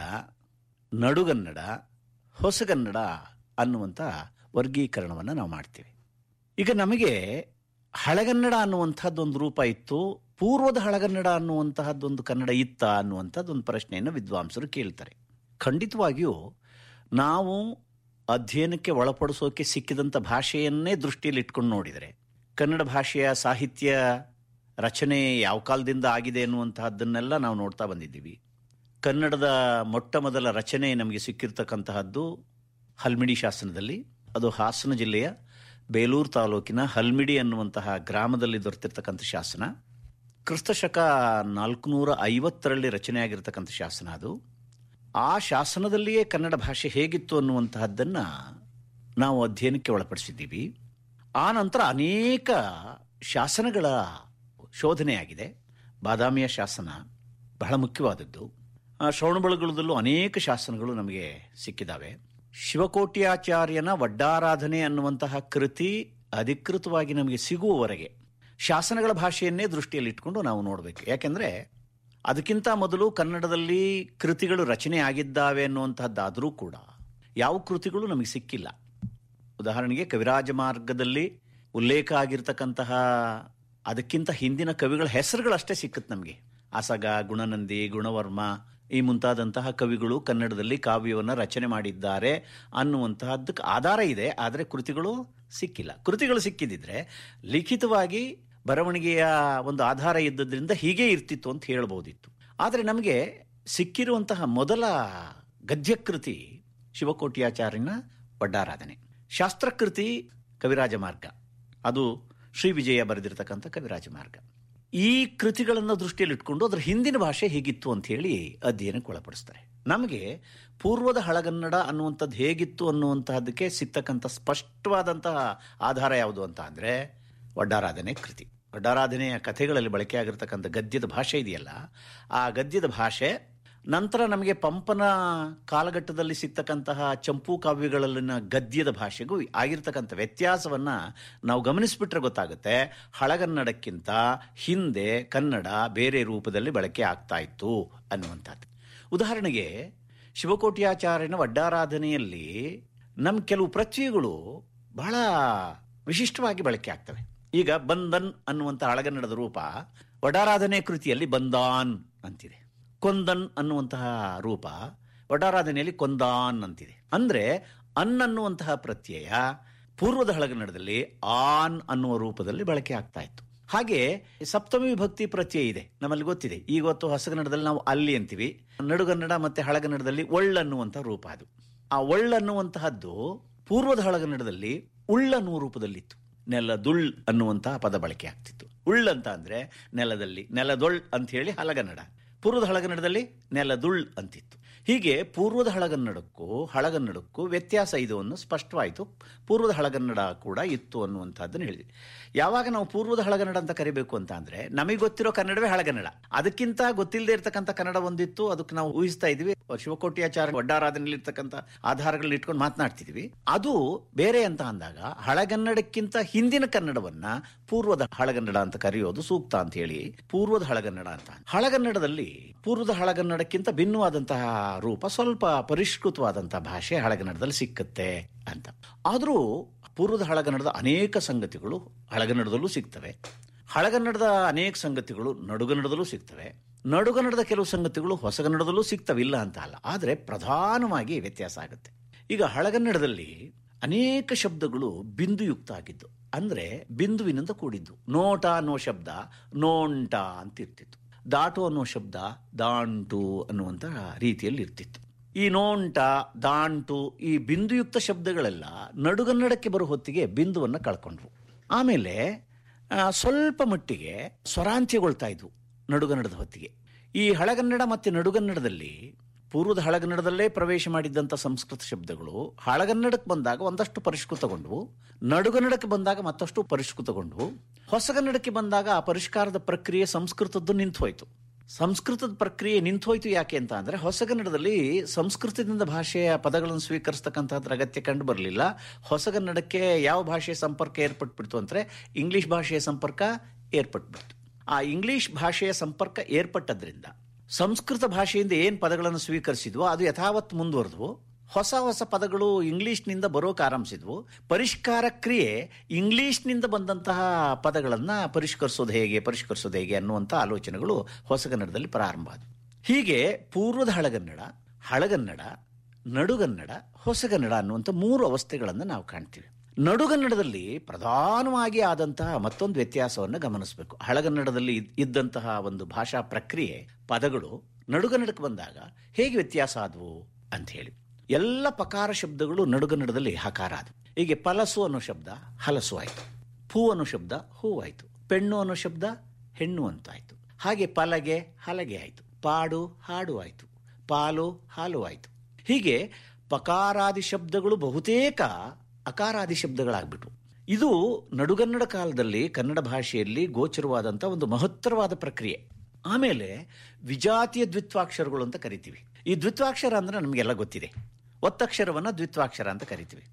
Speaker 20: ನಡುಗನ್ನಡ ಹೊಸಗನ್ನಡ ಅನ್ನುವಂಥ ವರ್ಗೀಕರಣವನ್ನು ನಾವು ಮಾಡ್ತೀವಿ ಈಗ ನಮಗೆ ಹಳಗನ್ನಡ ಅನ್ನುವಂಥದ್ದೊಂದು ರೂಪ ಇತ್ತು ಪೂರ್ವದ ಹಳಗನ್ನಡ ಅನ್ನುವಂತಹದ್ದೊಂದು ಕನ್ನಡ ಇತ್ತ ಅನ್ನುವಂಥದ್ದೊಂದು ಪ್ರಶ್ನೆಯನ್ನು ವಿದ್ವಾಂಸರು ಕೇಳ್ತಾರೆ ಖಂಡಿತವಾಗಿಯೂ ನಾವು ಅಧ್ಯಯನಕ್ಕೆ ಒಳಪಡಿಸೋಕೆ ಸಿಕ್ಕಿದಂಥ ಭಾಷೆಯನ್ನೇ ದೃಷ್ಟಿಯಲ್ಲಿ ಇಟ್ಕೊಂಡು ನೋಡಿದರೆ ಕನ್ನಡ ಭಾಷೆಯ ಸಾಹಿತ್ಯ ರಚನೆ ಯಾವ ಕಾಲದಿಂದ ಆಗಿದೆ ಅನ್ನುವಂತಹದ್ದನ್ನೆಲ್ಲ ನಾವು ನೋಡ್ತಾ ಬಂದಿದ್ದೀವಿ ಕನ್ನಡದ ಮೊಟ್ಟ ಮೊದಲ ರಚನೆ ನಮಗೆ ಸಿಕ್ಕಿರ್ತಕ್ಕಂತಹದ್ದು ಹಲ್ಮಿಡಿ ಶಾಸನದಲ್ಲಿ ಅದು ಹಾಸನ ಜಿಲ್ಲೆಯ ಬೇಲೂರು ತಾಲೂಕಿನ ಹಲ್ಮಿಡಿ ಅನ್ನುವಂತಹ ಗ್ರಾಮದಲ್ಲಿ ದೊರೆತಿರ್ತಕ್ಕಂಥ ಶಾಸನ ಕ್ರಿಸ್ತಶಕ ನಾಲ್ಕುನೂರ ಐವತ್ತರಲ್ಲಿ ರಚನೆಯಾಗಿರ್ತಕ್ಕಂಥ ಶಾಸನ ಅದು ಆ ಶಾಸನದಲ್ಲಿಯೇ ಕನ್ನಡ ಭಾಷೆ ಹೇಗಿತ್ತು ಅನ್ನುವಂತಹದ್ದನ್ನು ನಾವು ಅಧ್ಯಯನಕ್ಕೆ ಒಳಪಡಿಸಿದ್ದೀವಿ ಆ ನಂತರ ಅನೇಕ ಶಾಸನಗಳ ಶೋಧನೆಯಾಗಿದೆ ಬಾದಾಮಿಯ ಶಾಸನ ಬಹಳ ಮುಖ್ಯವಾದದ್ದು ಆ ಶ್ರವಣಬೆಳಗೊಳದಲ್ಲೂ ಅನೇಕ ಶಾಸನಗಳು ನಮಗೆ ಸಿಕ್ಕಿದ್ದಾವೆ ಶಿವಕೋಟ್ಯಾಚಾರ್ಯನ ವಡ್ಡಾರಾಧನೆ ಅನ್ನುವಂತಹ ಕೃತಿ ಅಧಿಕೃತವಾಗಿ ನಮಗೆ ಸಿಗುವವರೆಗೆ ಶಾಸನಗಳ ಭಾಷೆಯನ್ನೇ ದೃಷ್ಟಿಯಲ್ಲಿಟ್ಕೊಂಡು ನಾವು ನೋಡಬೇಕು ಯಾಕೆಂದರೆ ಅದಕ್ಕಿಂತ ಮೊದಲು ಕನ್ನಡದಲ್ಲಿ ಕೃತಿಗಳು ರಚನೆ ಆಗಿದ್ದಾವೆ ಅನ್ನುವಂತಹದ್ದಾದರೂ ಕೂಡ ಯಾವ ಕೃತಿಗಳು ನಮಗೆ ಸಿಕ್ಕಿಲ್ಲ ಉದಾಹರಣೆಗೆ ಕವಿರಾಜ ಮಾರ್ಗದಲ್ಲಿ ಉಲ್ಲೇಖ ಆಗಿರ್ತಕ್ಕಂತಹ ಅದಕ್ಕಿಂತ ಹಿಂದಿನ ಕವಿಗಳ ಹೆಸರುಗಳಷ್ಟೇ ಸಿಕ್ಕುತ್ತೆ ನಮಗೆ ಆಸಗ ಗುಣನಂದಿ ಗುಣವರ್ಮ ಈ ಮುಂತಾದಂತಹ ಕವಿಗಳು ಕನ್ನಡದಲ್ಲಿ ಕಾವ್ಯವನ್ನು ರಚನೆ ಮಾಡಿದ್ದಾರೆ ಅನ್ನುವಂತಹದ್ದಕ್ಕೆ ಆಧಾರ ಇದೆ ಆದರೆ ಕೃತಿಗಳು ಸಿಕ್ಕಿಲ್ಲ ಕೃತಿಗಳು ಸಿಕ್ಕಿದಿದ್ರೆ ಲಿಖಿತವಾಗಿ ಬರವಣಿಗೆಯ ಒಂದು ಆಧಾರ ಇದ್ದದ್ರಿಂದ ಹೀಗೆ ಇರ್ತಿತ್ತು ಅಂತ ಹೇಳ್ಬೋದಿತ್ತು ಆದರೆ ನಮಗೆ ಸಿಕ್ಕಿರುವಂತಹ ಮೊದಲ ಗದ್ಯಕೃತಿ ಶಿವಕೋಟ್ಯಾಚಾರ್ಯನ ಒಡ್ಡಾರಾಧನೆ ಶಾಸ್ತ್ರಕೃತಿ ಕವಿರಾಜ ಮಾರ್ಗ ಅದು ಶ್ರೀ ವಿಜಯ ಬರೆದಿರತಕ್ಕಂಥ ಕವಿರಾಜ ಮಾರ್ಗ ಈ ಕೃತಿಗಳನ್ನು ದೃಷ್ಟಿಯಲ್ಲಿ ಇಟ್ಕೊಂಡು ಅದರ ಹಿಂದಿನ ಭಾಷೆ ಹೇಗಿತ್ತು ಅಂತ ಹೇಳಿ ಅಧ್ಯಯನಕ್ಕೆ ಒಳಪಡಿಸ್ತಾರೆ ನಮಗೆ ಪೂರ್ವದ ಹಳಗನ್ನಡ ಅನ್ನುವಂಥದ್ದು ಹೇಗಿತ್ತು ಅನ್ನುವಂತಹದಕ್ಕೆ ಸಿಗ್ತಕ್ಕಂಥ ಸ್ಪಷ್ಟವಾದಂತಹ ಆಧಾರ ಯಾವುದು ಅಂತ ಅಂದರೆ ಒಡ್ಡಾರಾಧನೆ ಕೃತಿ ಒಡ್ಡಾರಾಧನೆಯ ಕಥೆಗಳಲ್ಲಿ ಬಳಕೆಯಾಗಿರ್ತಕ್ಕಂಥ ಗದ್ಯದ ಭಾಷೆ ಇದೆಯಲ್ಲ ಆ ಗದ್ಯದ ಭಾಷೆ ನಂತರ ನಮಗೆ ಪಂಪನ ಕಾಲಘಟ್ಟದಲ್ಲಿ ಸಿಗ್ತಕ್ಕಂತಹ ಚಂಪು ಕಾವ್ಯಗಳಲ್ಲಿನ ಗದ್ಯದ ಭಾಷೆಗೂ ಆಗಿರ್ತಕ್ಕಂಥ ವ್ಯತ್ಯಾಸವನ್ನ ನಾವು ಗಮನಿಸ್ಬಿಟ್ರೆ ಗೊತ್ತಾಗುತ್ತೆ ಹಳಗನ್ನಡಕ್ಕಿಂತ ಹಿಂದೆ ಕನ್ನಡ ಬೇರೆ ರೂಪದಲ್ಲಿ ಬಳಕೆ ಆಗ್ತಾ ಇತ್ತು ಅನ್ನುವಂಥದ್ದು ಉದಾಹರಣೆಗೆ ಶಿವಕೋಟ್ಯಾಚಾರ್ಯನ ಒಡ್ಡಾರಾಧನೆಯಲ್ಲಿ ನಮ್ಮ ಕೆಲವು ಪ್ರತ್ಯಯಗಳು ಬಹಳ ವಿಶಿಷ್ಟವಾಗಿ ಬಳಕೆ ಆಗ್ತವೆ ಈಗ ಬಂದನ್ ಅನ್ನುವಂಥ ಹಳಗನ್ನಡದ ರೂಪ ಒಡಾರಾಧನೆ ಕೃತಿಯಲ್ಲಿ ಬಂದಾನ್ ಅಂತಿದೆ ಕೊಂದನ್ ಅನ್ನುವಂತಹ ರೂಪ ಒಡಾರಾಧನೆಯಲ್ಲಿ ಕೊಂದಾನ್ ಅಂತಿದೆ ಅಂದ್ರೆ ಅನ್ ಅನ್ನುವಂತಹ ಪ್ರತ್ಯಯ ಪೂರ್ವದ ಹಳಗನ್ನಡದಲ್ಲಿ ಆನ್ ಅನ್ನುವ ರೂಪದಲ್ಲಿ ಬಳಕೆ ಆಗ್ತಾ ಇತ್ತು ಹಾಗೆ ಸಪ್ತಮಿ ವಿಭಕ್ತಿ ಪ್ರತ್ಯಯ ಇದೆ ನಮ್ಮಲ್ಲಿ ಗೊತ್ತಿದೆ ಇವತ್ತು ಹೊಸಗನ್ನಡದಲ್ಲಿ ನಾವು ಅಲ್ಲಿ ಅಂತೀವಿ ನಡುಗನ್ನಡ ಮತ್ತೆ ಹಳಗನ್ನಡದಲ್ಲಿ ಒಳ್ಳನ್ನುವಂತಹ ರೂಪ ಅದು ಆ ಒಳ್ಳನ್ನುವಂತಹದ್ದು ಪೂರ್ವದ ಹಳಗನ್ನಡದಲ್ಲಿ ಉಳ್ಳನ್ನುವ ರೂಪದಲ್ಲಿತ್ತು ನೆಲದುಳ್ ಅನ್ನುವಂತಹ ಪದ ಬಳಕೆ ಆಗ್ತಿತ್ತು ಉಳ್ಳಂತ ಅಂದ್ರೆ ನೆಲದಲ್ಲಿ ನೆಲದೊಳ್ ಅಂತ ಹೇಳಿ ಹಳಗನ್ನಡ ಪೂರ್ವದ ಹಳಗನ್ನಡದಲ್ಲಿ ನೆಲದುಳ್ ಅಂತಿತ್ತು ಹೀಗೆ ಪೂರ್ವದ ಹಳಗನ್ನಡಕ್ಕೂ ಹಳಗನ್ನಡಕ್ಕೂ ವ್ಯತ್ಯಾಸ ಇದು ಅನ್ನೋ ಸ್ಪಷ್ಟವಾಯಿತು ಪೂರ್ವದ ಹಳಗನ್ನಡ ಕೂಡ ಇತ್ತು ಅನ್ನುವಂಥದ್ದನ್ನು ಹೇಳಿದ್ವಿ ಯಾವಾಗ ನಾವು ಪೂರ್ವದ ಹಳಗನ್ನಡ ಅಂತ ಕರಿಬೇಕು ಅಂತ ಅಂದ್ರೆ ನಮಗೆ ಗೊತ್ತಿರೋ ಕನ್ನಡವೇ ಹಳಗನ್ನಡ ಅದಕ್ಕಿಂತ ಗೊತ್ತಿಲ್ಲದೆ ಇರತಕ್ಕಂಥ ಕನ್ನಡ ಒಂದಿತ್ತು ಅದಕ್ಕೆ ನಾವು ಊಹಿಸ್ತಾ ಇದ್ವಿ ಶಿವಕೋಟ್ಯಾಚಾರ್ಯ ಒಡ್ಡಾರಾಧನೆಯಲ್ಲಿ ಇರ್ತಕ್ಕಂಥ ಆಧಾರಗಳನ್ನ ಇಟ್ಕೊಂಡು ಮಾತನಾಡ್ತಿದ್ವಿ ಅದು ಬೇರೆ ಅಂತ ಅಂದಾಗ ಹಳಗನ್ನಡಕ್ಕಿಂತ ಹಿಂದಿನ ಕನ್ನಡವನ್ನ ಪೂರ್ವದ ಹಳಗನ್ನಡ ಅಂತ ಕರೆಯೋದು ಸೂಕ್ತ ಅಂತ ಹೇಳಿ ಪೂರ್ವದ ಹಳಗನ್ನಡ ಅಂತ ಹಳಗನ್ನಡದಲ್ಲಿ ಪೂರ್ವದ ಹಳಗನ್ನಡಕ್ಕಿಂತ ಭಿನ್ನವಾದಂತಹ ರೂಪ ಸ್ವಲ್ಪ ಪರಿಷ್ಕೃತವಾದಂತಹ ಭಾಷೆ ಹಳಗನ್ನಡದಲ್ಲಿ ಸಿಕ್ಕತ್ತೆ ಅಂತ ಆದರೂ ಪೂರ್ವದ ಹಳಗನ್ನಡದ ಅನೇಕ ಸಂಗತಿಗಳು ಹಳಗನ್ನಡದಲ್ಲೂ ಸಿಗ್ತವೆ ಹಳಗನ್ನಡದ ಅನೇಕ ಸಂಗತಿಗಳು ನಡುಗನ್ನಡದಲ್ಲೂ ಸಿಗ್ತವೆ ನಡುಗನ್ನಡದ ಕೆಲವು ಸಂಗತಿಗಳು ಹೊಸಗನ್ನಡದಲ್ಲೂ ಸಿಗ್ತವಿಲ್ಲ ಅಂತ ಅಲ್ಲ ಆದರೆ ಪ್ರಧಾನವಾಗಿ ವ್ಯತ್ಯಾಸ ಆಗುತ್ತೆ ಈಗ ಹಳಗನ್ನಡದಲ್ಲಿ ಅನೇಕ ಶಬ್ದಗಳು ಬಿಂದುಯುಕ್ತ ಆಗಿದ್ದು ಅಂದ್ರೆ ಬಿಂದುವಿನಿಂದ ಕೂಡಿದ್ದು ನೋಟ ಅನ್ನೋ ಶಬ್ದ ನೋಂಟ ಅಂತ ಇರ್ತಿತ್ತು ದಾಟು ಅನ್ನೋ ಶಬ್ದ ದಾಂಟು ಅನ್ನುವಂಥ ರೀತಿಯಲ್ಲಿ ಇರ್ತಿತ್ತು ಈ ನೋಂಟ ದಾಂಟು ಈ ಬಿಂದುಯುಕ್ತ ಶಬ್ದಗಳೆಲ್ಲ ನಡುಗನ್ನಡಕ್ಕೆ ಬರೋ ಹೊತ್ತಿಗೆ ಬಿಂದುವನ್ನು ಕಳ್ಕೊಂಡ್ವು ಆಮೇಲೆ ಆ, ಸ್ವಲ್ಪ ಮಟ್ಟಿಗೆ ಸ್ವರಾಂತ್ಯಗೊಳ್ತಾ ಇದ್ವು ನಡುಗನ್ನಡದ ಹೊತ್ತಿಗೆ ಈ ಹಳಗನ್ನಡ ಮತ್ತು ನಡುಗನ್ನಡದಲ್ಲಿ ಪೂರ್ವದ ಹಳಗನ್ನಡದಲ್ಲೇ ಪ್ರವೇಶ ಮಾಡಿದ್ದಂಥ ಸಂಸ್ಕೃತ ಶಬ್ದಗಳು ಹಳಗನ್ನಡಕ್ಕೆ ಬಂದಾಗ ಒಂದಷ್ಟು ಪರಿಷ್ಕೃತಗೊಂಡವು ನಡುಗನ್ನಡಕ್ಕೆ ಬಂದಾಗ ಮತ್ತಷ್ಟು ಪರಿಷ್ಕೃತಗೊಂಡವು ಹೊಸಗನ್ನಡಕ್ಕೆ ಬಂದಾಗ ಆ ಪರಿಷ್ಕಾರದ ಪ್ರಕ್ರಿಯೆ ಸಂಸ್ಕೃತದ್ದು ನಿಂತು ಹೋಯಿತು ಸಂಸ್ಕೃತದ ಪ್ರಕ್ರಿಯೆ ನಿಂತೋಯ್ತು ಯಾಕೆ ಅಂತ ಅಂದ್ರೆ ಹೊಸಗನ್ನಡದಲ್ಲಿ ಸಂಸ್ಕೃತದಿಂದ ಭಾಷೆಯ ಪದಗಳನ್ನು ಸ್ವೀಕರಿಸ್ತಕ್ಕಂಥದ್ರ ಅಗತ್ಯ ಕಂಡು ಬರಲಿಲ್ಲ ಹೊಸಗನ್ನಡಕ್ಕೆ ಯಾವ ಭಾಷೆಯ ಸಂಪರ್ಕ ಏರ್ಪಟ್ಬಿಡ್ತು ಅಂದ್ರೆ ಇಂಗ್ಲಿಷ್ ಭಾಷೆಯ ಸಂಪರ್ಕ ಏರ್ಪಟ್ಬಿಡ್ತು ಆ ಇಂಗ್ಲಿಷ್ ಭಾಷೆಯ ಸಂಪರ್ಕ ಏರ್ಪಟ್ಟದ್ರಿಂದ ಸಂಸ್ಕೃತ ಭಾಷೆಯಿಂದ ಏನು ಪದಗಳನ್ನು ಸ್ವೀಕರಿಸಿದ್ವೋ ಅದು ಯಥಾವತ್ ಮುಂದುವರೆದ್ವು ಹೊಸ ಹೊಸ ಪದಗಳು ಇಂಗ್ಲಿಷ್ನಿಂದ ಬರೋಕೆ ಆರಂಭಿಸಿದ್ವು ಪರಿಷ್ಕಾರ ಕ್ರಿಯೆ ಇಂಗ್ಲಿಷ್ನಿಂದ ಬಂದಂತಹ ಪದಗಳನ್ನು ಪರಿಷ್ಕರಿಸೋದು ಹೇಗೆ ಪರಿಷ್ಕರಿಸೋದು ಹೇಗೆ ಅನ್ನುವಂಥ ಆಲೋಚನೆಗಳು ಹೊಸಗನ್ನಡದಲ್ಲಿ ಪ್ರಾರಂಭ ಆದವು ಹೀಗೆ ಪೂರ್ವದ ಹಳಗನ್ನಡ ಹಳಗನ್ನಡ ನಡುಗನ್ನಡ ಹೊಸಗನ್ನಡ ಅನ್ನುವಂಥ ಮೂರು ಅವಸ್ಥೆಗಳನ್ನು ನಾವು ಕಾಣ್ತೀವಿ ನಡುಗನ್ನಡದಲ್ಲಿ ಪ್ರಧಾನವಾಗಿ ಆದಂತಹ ಮತ್ತೊಂದು ವ್ಯತ್ಯಾಸವನ್ನು ಗಮನಿಸಬೇಕು ಹಳಗನ್ನಡದಲ್ಲಿ ಇದ್- ಇದ್ದಂತಹ ಒಂದು ಭಾಷಾ ಪ್ರಕ್ರಿಯೆ ಪದಗಳು ನಡುಗನ್ನಡಕ್ಕೆ ಬಂದಾಗ ಹೇಗೆ ವ್ಯತ್ಯಾಸ ಆದವು ಅಂತ ಹೇಳಿ ಎಲ್ಲ ಪಕಾರ ಶಬ್ದಗಳು ನಡುಗನ್ನಡದಲ್ಲಿ ಹಕಾರ ಆದವು ಹೀಗೆ ಪಲಸು ಅನ್ನೋ ಶಬ್ದ ಹಲಸು ಆಯಿತು ಪೂ ಅನ್ನೋ ಶಬ್ದ ಹೂವಾಯಿತು ಪೆಣ್ಣು ಅನ್ನೋ ಶಬ್ದ ಹೆಣ್ಣು ಅಂತಾಯ್ತು ಹಾಗೆ ಪಲಗೆ ಹಲಗೆ ಆಯಿತು ಪಾಡು ಹಾಡು ಆಯಿತು ಪಾಲು ಹಾಲು ಆಯಿತು ಹೀಗೆ ಪಕಾರಾದಿ ಶಬ್ದಗಳು ಬಹುತೇಕ ಅಕಾರಾದಿ ಶಬ್ದಗಳಾಗ್ಬಿಟ್ವು ಇದು ನಡುಗನ್ನಡ ಕಾಲದಲ್ಲಿ ಕನ್ನಡ ಭಾಷೆಯಲ್ಲಿ ಗೋಚರವಾದಂಥ ಒಂದು ಮಹತ್ತರವಾದ ಪ್ರಕ್ರಿಯೆ ಆಮೇಲೆ ವಿಜಾತಿಯ ದ್ವಿತ್ವಾಕ್ಷರಗಳು ಅಂತ ಕರಿತೀವಿ ಈ ದ್ವಿತ್ವಾಕ್ಷರ ಅಂದ್ರೆ ನಮಗೆಲ್ಲ ಗೊತ್ತಿದೆ ಒತ್ತಕ್ಷರವನ್ನ ದ್ವಿತ್ವಾಕ್ಷರ ಅಂತ ಕರಿತೀವಿ